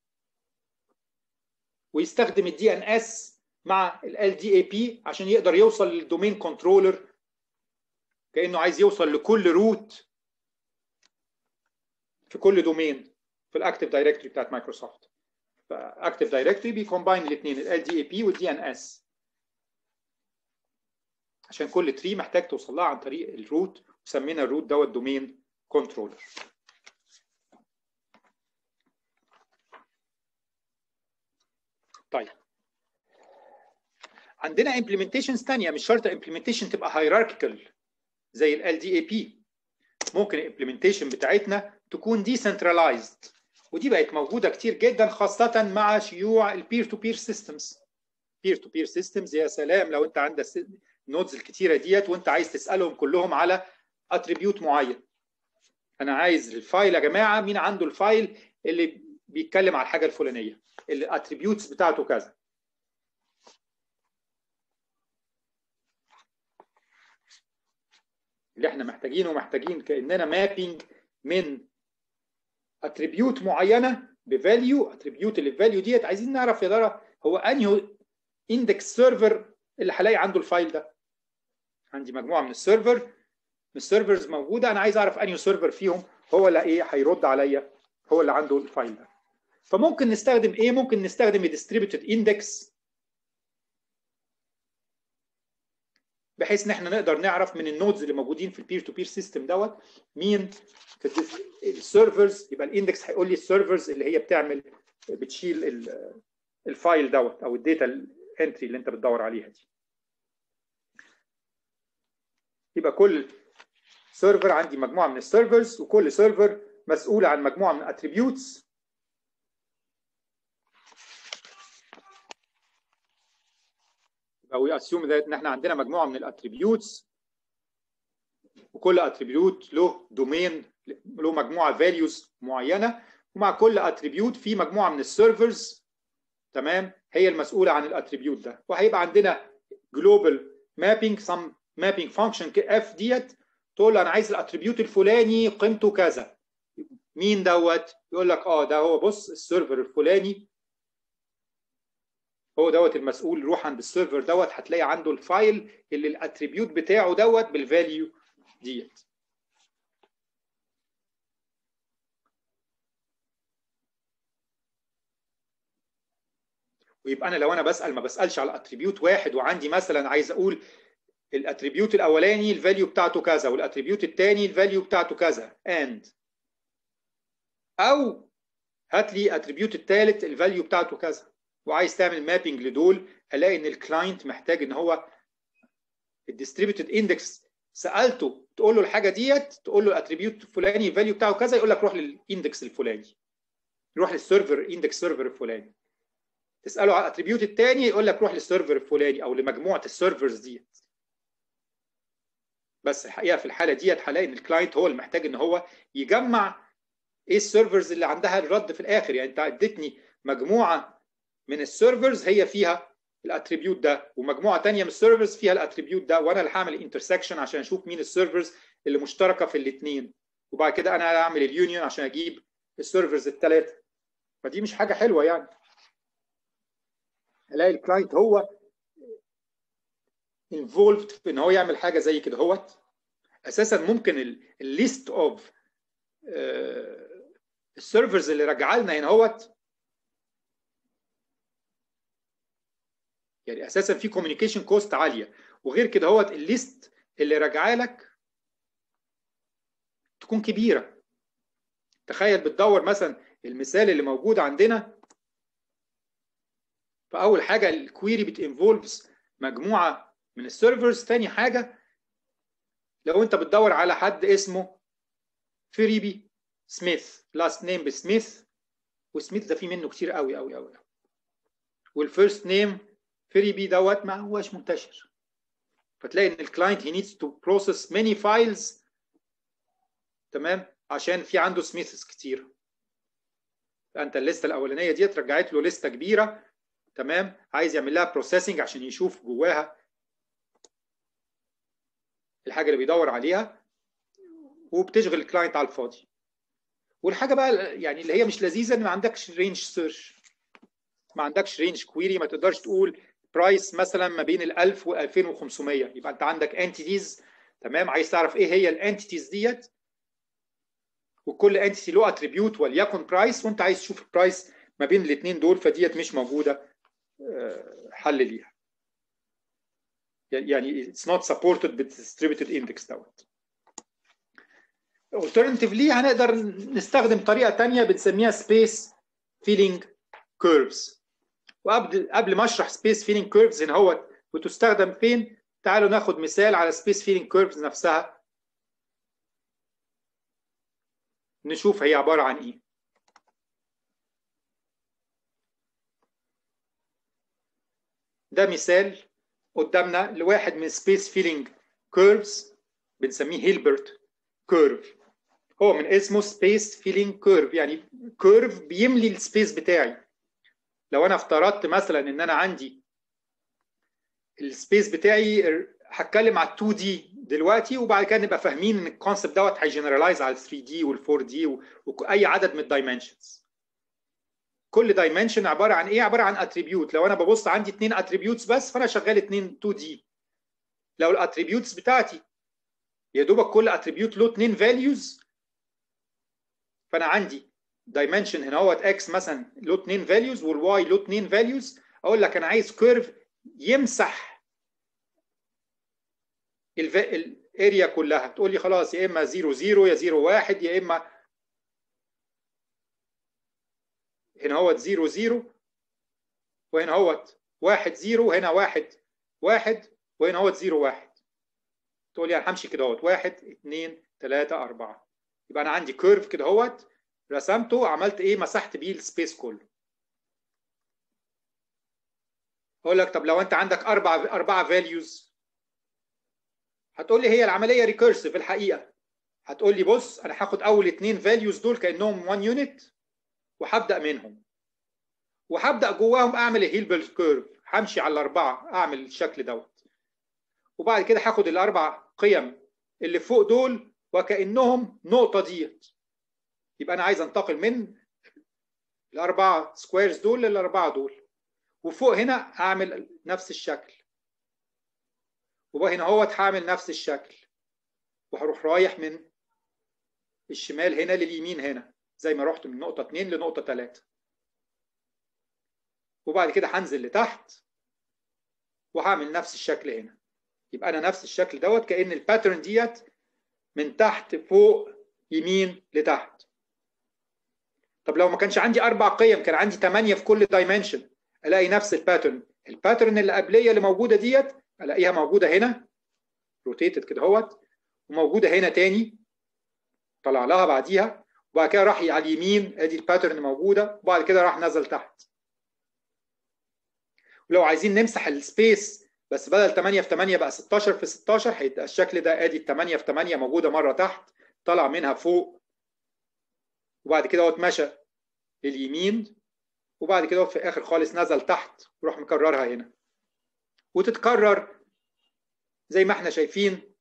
ويستخدم الدي ان اس مع ال دي اي بي عشان يقدر يوصل للدومين كنترولر كانه عايز يوصل لكل روت في كل دومين في الاكتف دايركتوري بتاعت مايكروسوفت فاكتف دايركتوري بيكومباين الاثنين ال دي اي بي والدي ان اس عشان كل تري محتاج توصل لها عن طريق الروت وسمينا الروت دوت دومين كنترولر طيب عندنا implementations ثانيه مش شرط implementation تبقى hierarchical زي ال LDAP ممكن الامبلمنتيشن بتاعتنا تكون decentralized ودي بقت موجوده كتير جدا خاصه مع شيوع البير تو بير سيستمز بير تو بير سيستمز يا سلام لو انت عندك النودز الكتيره ديت وانت عايز تسالهم كلهم على اتريبيوت معين انا عايز الفايل يا جماعه مين عنده الفايل اللي بيتكلم على الحاجه الفلانيه الاتريبيوتس بتاعته كذا اللي احنا محتاجينه محتاجين كاننا مابينج من اتريبيوت معينه بفاليو اتريبيوت اللي الفاليو ديت عايزين نعرف يا ترى هو انهي اندكس سيرفر اللي هلاقي عنده الفايل ده عندي مجموعه من السيرفر من السيرفرز موجوده انا عايز اعرف انهي سيرفر فيهم هو اللي ايه هيرد عليا هو اللي عنده الفايل ده فممكن نستخدم ايه ممكن نستخدم الديستريبيوتد اندكس بحيث ان احنا نقدر نعرف من النودز اللي موجودين في البير تو بير سيستم دوت مين السيرفرز يبقى الاندكس هيقول لي السيرفرز اللي هي بتعمل بتشيل الفايل دوت او الداتا الانتري اللي انت بتدور عليها دي يبقى كل سيرفر عندي مجموعه من السيرفرز وكل سيرفر مسؤول عن مجموعه من اتريبيوتس او اسيوم ذات ان احنا عندنا مجموعه من الاتريبيوتس وكل اتريبيوت له دومين له مجموعه فاليوز معينه ومع كل اتريبيوت في مجموعه من السيرفرز تمام هي المسؤوله عن الاتريبيوت ده وهيبقى عندنا جلوبال مابينج سم مابينج فانكشن اف ديت تقول له انا عايز الاتريبيوت الفلاني قيمته كذا مين دوت يقول لك اه ده هو بص السيرفر الفلاني هو دوت المسؤول روح عند السيرفر دوت هتلاقي عنده الفايل اللي الاتريبيوت بتاعه دوت بالفاليو ديت ويبقى انا لو انا بسال ما بسالش على اتريبيوت واحد وعندي مثلا عايز اقول الاتريبيوت الاولاني الفاليو بتاعته كذا والاتريبيوت الثاني الفاليو بتاعته كذا اند او هات لي اتريبيوت الثالث الفاليو بتاعته كذا وعايز تعمل مابينج لدول الاقي ان الكلاينت محتاج ان هو الديستريبيوتد اندكس سالته تقول له الحاجه ديت تقول له الاتريبيوت الفلاني الفاليو بتاعه كذا يقول لك روح للاندكس الفلاني يروح للسيرفر اندكس سيرفر الفلاني تساله على الاتريبيوت الثاني يقول لك روح للسيرفر الفلاني او لمجموعه السيرفرز ديت بس الحقيقه في الحاله ديت هلاقي ان الكلاينت هو اللي محتاج ان هو يجمع ايه السيرفرز اللي عندها الرد في الاخر يعني انت اديتني مجموعه من السيرفرز هي فيها الاتريبيوت ده ومجموعه ثانيه من السيرفرز فيها الاتريبيوت ده وانا اللي هعمل انترسكشن عشان اشوف مين السيرفرز اللي مشتركه في الاثنين وبعد كده انا هعمل اليونيون عشان اجيب السيرفرز الثلاثه فدي مش حاجه حلوه يعني الاقي الكلاينت هو involved في ان هو يعمل حاجه زي كده هوت اساسا ممكن الليست اوف السيرفرز اللي راجعه لنا هنا هوت يعني اساسا في كوميونيكيشن كوست عاليه وغير كده هوت الليست اللي راجعه لك تكون كبيره تخيل بتدور مثلا المثال اللي موجود عندنا فاول حاجه الكويري بتنفولفز مجموعه من السيرفرز تاني حاجه لو انت بتدور على حد اسمه فريبي سميث لاست نيم بسميث وسميث ده في منه كتير قوي قوي قوي والفيرست نيم فريبي دوت ما هوش منتشر فتلاقي ان الكلاينت هي needs to process many files تمام عشان في عنده سميثز كتير فانت الليسته الاولانيه ديت رجعت له لسته كبيره تمام عايز يعمل لها بروسيسنج عشان يشوف جواها الحاجه اللي بيدور عليها وبتشغل الكلاينت على الفاضي والحاجه بقى يعني اللي هي مش لذيذه ان ما عندكش رينج سيرش ما عندكش رينج كويري ما تقدرش تقول برايس مثلا ما بين ال 1000 و 2500 يبقى انت عندك انتيتيز تمام عايز تعرف ايه هي الانتيتيز ديت وكل انتيتي له اتريبيوت وليكن برايس وانت عايز تشوف البرايس ما بين الاثنين دول فديت مش موجوده حل ليها يعني it's not supported بالdistributed index دوت alternatively هنقدر نستخدم طريقه ثانيه بنسميها space filling curves وقبل قبل ما اشرح space filling curves هنا هو بتستخدم فين تعالوا ناخد مثال على space filling curves نفسها نشوف هي عباره عن ايه ده مثال قدامنا لواحد من سبيس فيلينج كيرفز بنسميه هيلبرت كيرف هو من اسمه سبيس فيلينج كيرف يعني كيرف بيملي السبيس بتاعي لو انا افترضت مثلا ان انا عندي السبيس بتاعي هتكلم على 2 دي دلوقتي وبعد كده نبقى فاهمين ان الكونسبت دوت هيجنرالايز على 3 دي وال 4 دي واي عدد من الدايمنشنز كل دايمنشن عباره عن ايه عباره عن اتريبيوت لو انا ببص عندي اثنين اتريبيوتس بس فانا شغال اثنين 2 دي لو الاتريبيوتس بتاعتي يا دوبك كل اتريبيوت له اثنين فاليوز فانا عندي دايمنشن هنا هو اكس مثلا له اثنين فاليوز والواي له اثنين فاليوز اقول لك انا عايز كيرف يمسح الاريا كلها تقول لي خلاص يا اما 0 0 يا 0 1 يا اما هنا هوت 0 0 وهنا هوت 1 0 وهنا 1 1 وهنا هوت 0 1 تقول لي انا همشي كده اهوت 1 2 3 4 يبقى انا عندي كيرف كده اهوت رسمته عملت ايه مسحت بيه السبيس كله اقول لك طب لو انت عندك اربع اربعه فاليوز هتقول لي هي العمليه ريكيرسيف الحقيقه هتقول لي بص انا هاخد اول اثنين فاليوز دول كانهم 1 يونت وهبدا منهم وهبدا جواهم اعمل الهيلبل كيرف همشي على الاربعه اعمل الشكل دوت وبعد كده هاخد الاربع قيم اللي فوق دول وكانهم نقطه ديت يبقى انا عايز انتقل من الاربعه سكويرز دول للاربعه دول وفوق هنا اعمل نفس الشكل وهنا اهوت هعمل نفس الشكل وهروح رايح من الشمال هنا لليمين هنا زي ما رحت من نقطة 2 لنقطة 3 وبعد كده هنزل لتحت وهعمل نفس الشكل هنا يبقى أنا نفس الشكل دوت كأن الباترن ديت من تحت فوق يمين لتحت طب لو ما كانش عندي أربع قيم كان عندي 8 في كل دايمنشن ألاقي نفس الباترن الباترن اللي قبلية اللي موجودة ديت ألاقيها موجودة هنا روتيتد كده اهوت وموجوده هنا تاني طلع لها بعديها وبعد كده راح على اليمين ادي الباترن موجوده وبعد كده راح نزل تحت ولو عايزين نمسح السبيس بس بدل 8 في 8 بقى 16 في 16 هيبقى الشكل ده ادي ال 8 في 8 موجوده مره تحت طلع منها فوق وبعد كده هو اتمشى لليمين وبعد كده في الاخر خالص نزل تحت وراح مكررها هنا وتتكرر زي ما احنا شايفين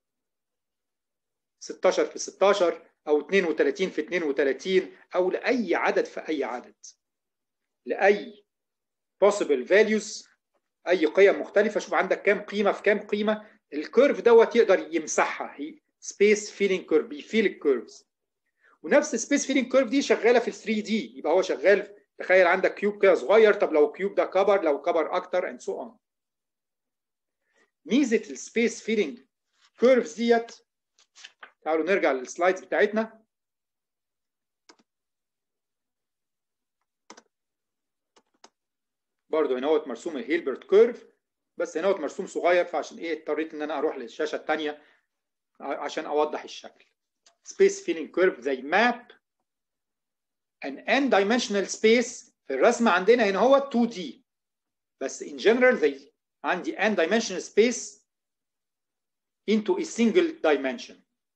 16 في 16 او 32 في 32 او لاي عدد في اي عدد لاي possible values اي قيم مختلفه شوف عندك كام قيمه في كام قيمه الكيرف دوت يقدر يمسحها هي سبيس فيلينج كيرف بيفيل الكيرفز ونفس السبيس فيلينج كيرف دي شغاله في ال 3 دي يبقى هو شغال تخيل عندك كيوب كده صغير طب لو الكيوب ده كبر لو كبر اكتر اند سو اون ميزه السبيس فيلينج كيرفز ديت تعالوا نرجع للسلايدز بتاعتنا برضه هنا هو مرسوم الهيلبرت كيرف بس هنا هو مرسوم صغير فعشان ايه اضطريت ان انا اروح للشاشه الثانيه عشان اوضح الشكل space filling curve زي map an n dimensional space في الرسمه عندنا هنا هو 2D بس in general زي عندي n dimensional space into a single dimension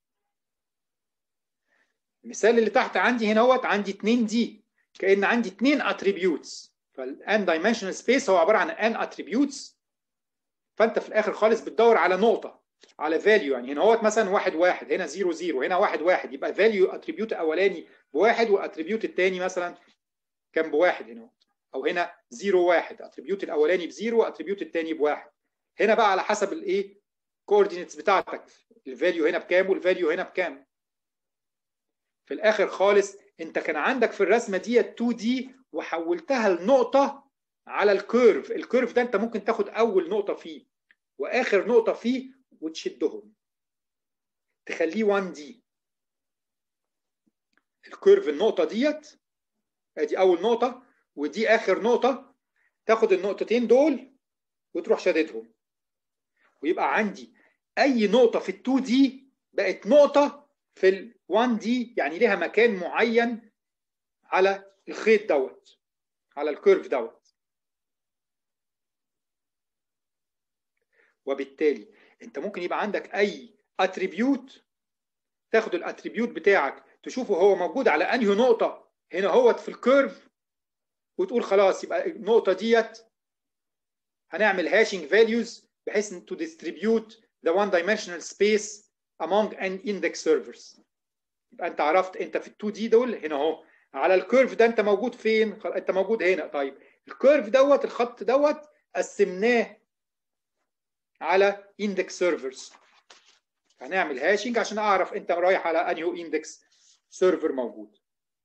المثال اللي تحت عندي هنا هو عندي 2D كأن عندي اثنين attributes فال n dimensional space هو عباره عن n attributes فانت في الاخر خالص بتدور على نقطه على فاليو يعني هنا هو مثلا واحد واحد هنا زيرو زيرو هنا واحد واحد يبقى فاليو اتريبيوت الاولاني بواحد والاتريبيوت الثاني مثلا كان بواحد هنا او هنا زيرو واحد اتريبيوت الاولاني بزيرو والاتريبيوت الثاني بواحد هنا بقى على حسب الايه كوردينيتس بتاعتك الفاليو هنا بكام والفاليو هنا بكام في الاخر خالص انت كان عندك في الرسمه دي 2 دي وحولتها لنقطه على الكيرف الكيرف ده انت ممكن تاخد اول نقطه فيه واخر نقطه فيه وتشدهم تخليه 1 دي الكيرف النقطه ديت ادي اول نقطه ودي اخر نقطه تاخد النقطتين دول وتروح شاددهم ويبقى عندي اي نقطه في ال 2 دي بقت نقطه في ال 1 دي يعني ليها مكان معين على الخيط دوت على الكيرف دوت وبالتالي انت ممكن يبقى عندك اي اتريبيوت تاخد الاتريبيوت بتاعك تشوفه هو موجود على انهي نقطه هنا هوت في الكيرف وتقول خلاص يبقى النقطه ديت هنعمل هاشنج فاليوز بحيث to distribute the one dimensional space among an index servers يبقى انت عرفت انت في ال 2 دي دول هنا اهو على الكيرف ده انت موجود فين انت موجود هنا طيب الكيرف دوت الخط دوت قسمناه على index servers هنعمل هاشنج عشان اعرف انت رايح على انهي index سيرفر موجود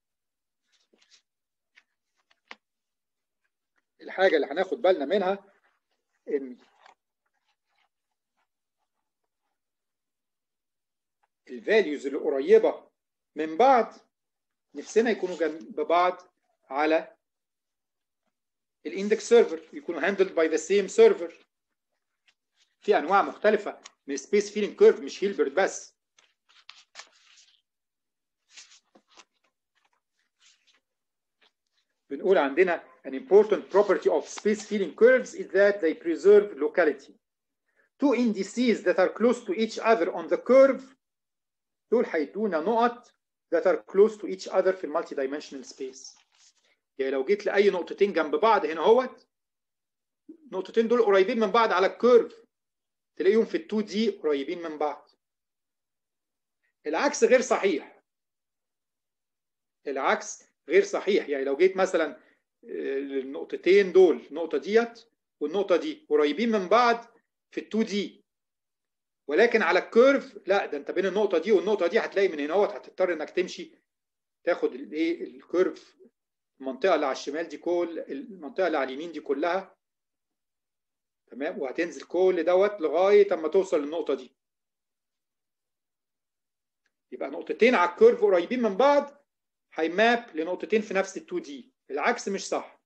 الحاجة اللي هناخد بالنا منها ان الفاليوز اللي قريبة من بعض نفسنا يكونوا جنب بعض على الاندكس سيرفر يكونوا handled by the same server في انواع مختلفه من سبيس فيلينج كيرف مش هيلبرت بس بنقول عندنا an important property of space filling curves is that they preserve locality. Two indices that are close to each other on the curve دول هيدونا نقط that are close to each other في المالتي dimensional space. يعني لو جيت لأي نقطتين جنب بعض هنا اهوت النقطتين دول قريبين من بعض على الكيرف تلاقيهم في ال 2 دي قريبين من بعض. العكس غير صحيح. العكس غير صحيح يعني لو جيت مثلا النقطتين دول النقطة ديت والنقطة دي قريبين من بعض في ال 2 دي ولكن على الكيرف لا ده انت بين النقطة دي والنقطة دي هتلاقي من هنا اهوت هتضطر انك تمشي تاخد الايه الكيرف المنطقة اللي على الشمال دي كل المنطقة اللي على اليمين دي كلها تمام وهتنزل كل دوت لغاية اما توصل للنقطة دي يبقى نقطتين على الكيرف قريبين من بعض هيماب لنقطتين في نفس ال 2 دي العكس مش صح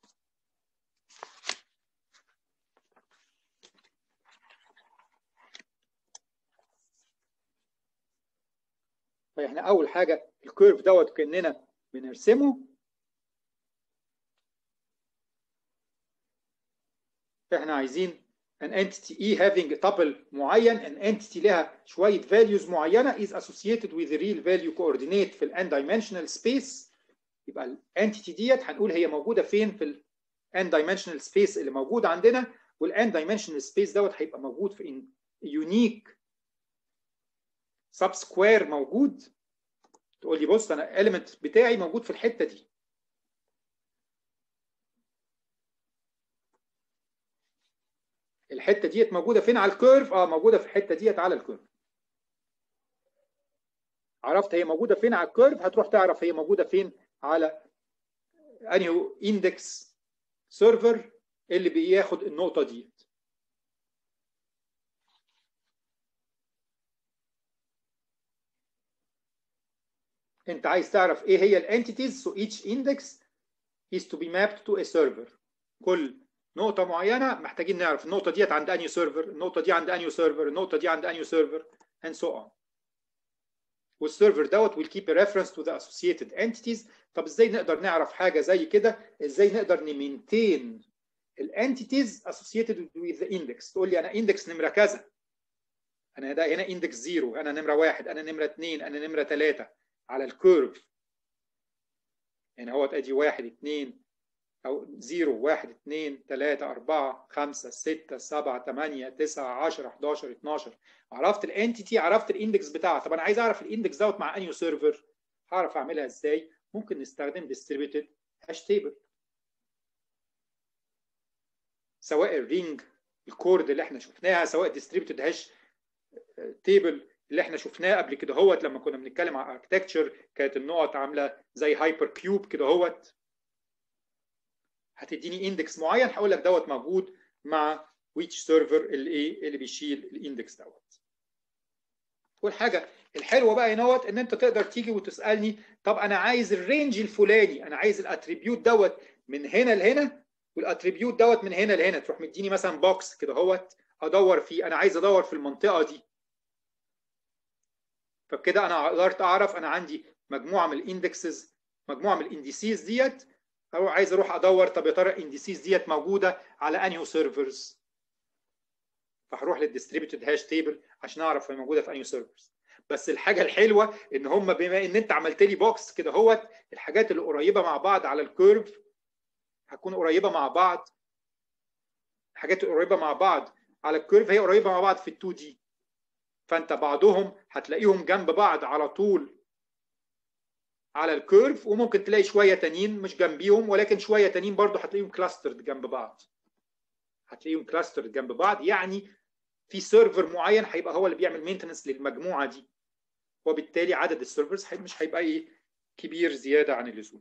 فاحنا اول حاجه الكيرف دوت كاننا بنرسمه احنا عايزين an entity E having a tuple معين an entity لها شوية values معينة is associated with the real value coordinate في ال n dimensional space يبقى ال entity ديت هنقول هي موجودة فين في ال n dimensional space اللي موجود عندنا وال n dimensional space دوت هيبقى موجود في unique sub square موجود تقول لي بص انا element بتاعي موجود في الحتة دي الحته ديت موجوده فين على الكيرف اه موجوده في الحته ديت على الكيرف عرفت هي موجوده فين على الكيرف هتروح تعرف هي موجوده فين على انهي اندكس سيرفر اللي بياخد النقطه ديت انت عايز تعرف ايه هي الانتيتيز so each index is to be mapped to a server كل نقطة معينة محتاجين نعرف النقطة ديت عند أنهي سيرفر، النقطة دي عند أنهي سيرفر، النقطة دي عند أنهي سيرفر and so on. والسيرفر دوت will keep a reference to the associated entities. طب ازاي نقدر نعرف حاجة زي كده؟ ازاي نقدر نمينتين الانتيتيز associated with the index؟ تقول لي أنا index نمرة كذا. أنا ده هنا index زيرو، أنا نمرة واحد، أنا نمرة اثنين، أنا نمرة ثلاثة على الكيرف. يعني هو أدي واحد اثنين أو 0 1 2 3 4 5 6 7 8 9 10 11 12 عرفت الانتيتي عرفت الاندكس بتاعها طب انا عايز اعرف الاندكس دوت مع انهي سيرفر هعرف اعملها ازاي ممكن نستخدم distributed hash table سواء الرينج الكورد اللي احنا شفناها سواء distributed hash table اللي احنا شفناه قبل كده هوت لما كنا بنتكلم على اركتكتشر كانت النقط عامله زي هايبر كيوب كده هوت هتديني اندكس معين هقول لك دوت موجود مع ويتش سيرفر اللي ايه اللي بيشيل الاندكس دوت والحاجه الحلوه بقى هنا ان انت تقدر تيجي وتسالني طب انا عايز الرينج الفلاني انا عايز الاتريبيوت دوت من هنا لهنا والاتريبيوت دوت من هنا لهنا تروح مديني مثلا بوكس كده هوت ادور فيه انا عايز ادور في المنطقه دي فبكده انا قدرت اعرف انا عندي مجموعه من الاندكسز مجموعه من الانديسيز ديت او عايز اروح ادور طب يا ترى الانديسيز ديت موجوده على انهي سيرفرز فهروح للديستريبيوتد هاش تيبل عشان اعرف هي موجوده في انهي سيرفرز بس الحاجه الحلوه ان هم بما ان انت عملت لي بوكس كده هوت الحاجات اللي قريبه مع بعض على الكيرف هتكون قريبه مع بعض الحاجات القريبه مع بعض على الكيرف هي قريبه مع بعض في ال 2 دي فانت بعضهم هتلاقيهم جنب بعض على طول على الكيرف وممكن تلاقي شويه تانيين مش جنبيهم ولكن شويه تانيين برضو هتلاقيهم كلاسترد جنب بعض هتلاقيهم كلاسترد جنب بعض يعني في سيرفر معين هيبقى هو اللي بيعمل مينتنس للمجموعه دي وبالتالي عدد السيرفرز مش هيبقى ايه كبير زياده عن اللزوم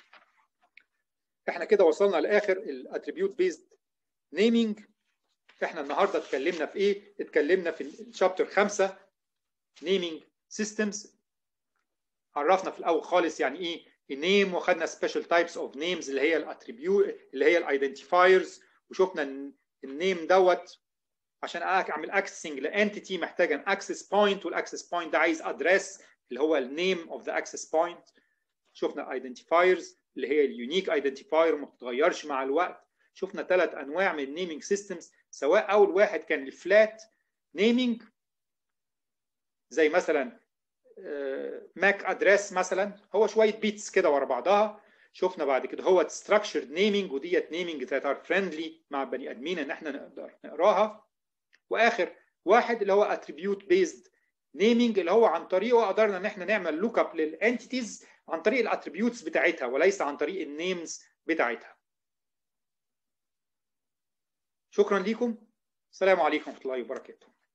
احنا كده وصلنا لاخر الاتريبيوت بيزد نيمينج احنا النهارده اتكلمنا في ايه اتكلمنا في الشابتر 5 نيمينج سيستمز عرفنا في الاول خالص يعني ايه النيم وخدنا سبيشال تايبس اوف نيمز اللي هي الاتريبيوت اللي هي الايدنتيفايرز وشفنا النيم دوت عشان اعمل اكسسنج لانتيتي محتاج ان اكسس بوينت والاكسس بوينت ده عايز ادريس اللي هو النيم اوف ذا اكسس بوينت شفنا الايدنتيفايرز اللي هي اليونيك ايدنتيفاير ما بتتغيرش مع الوقت شفنا ثلاث انواع من النيمينج سيستمز سواء اول واحد كان الفلات نيمينج زي مثلا ماك ادريس مثلا هو شويه بيتس كده ورا بعضها شفنا بعد كده هو structured نيمينج وديت نيمينج ذات ار فريندلي مع بني ادمين ان احنا نقدر نقراها واخر واحد اللي هو اتريبيوت بيزد نيمينج اللي هو عن طريقه قدرنا ان احنا نعمل لوك اب للانتيتيز عن طريق الاتريبيوتس بتاعتها وليس عن طريق النيمز بتاعتها شكرا لكم السلام عليكم ورحمه الله وبركاته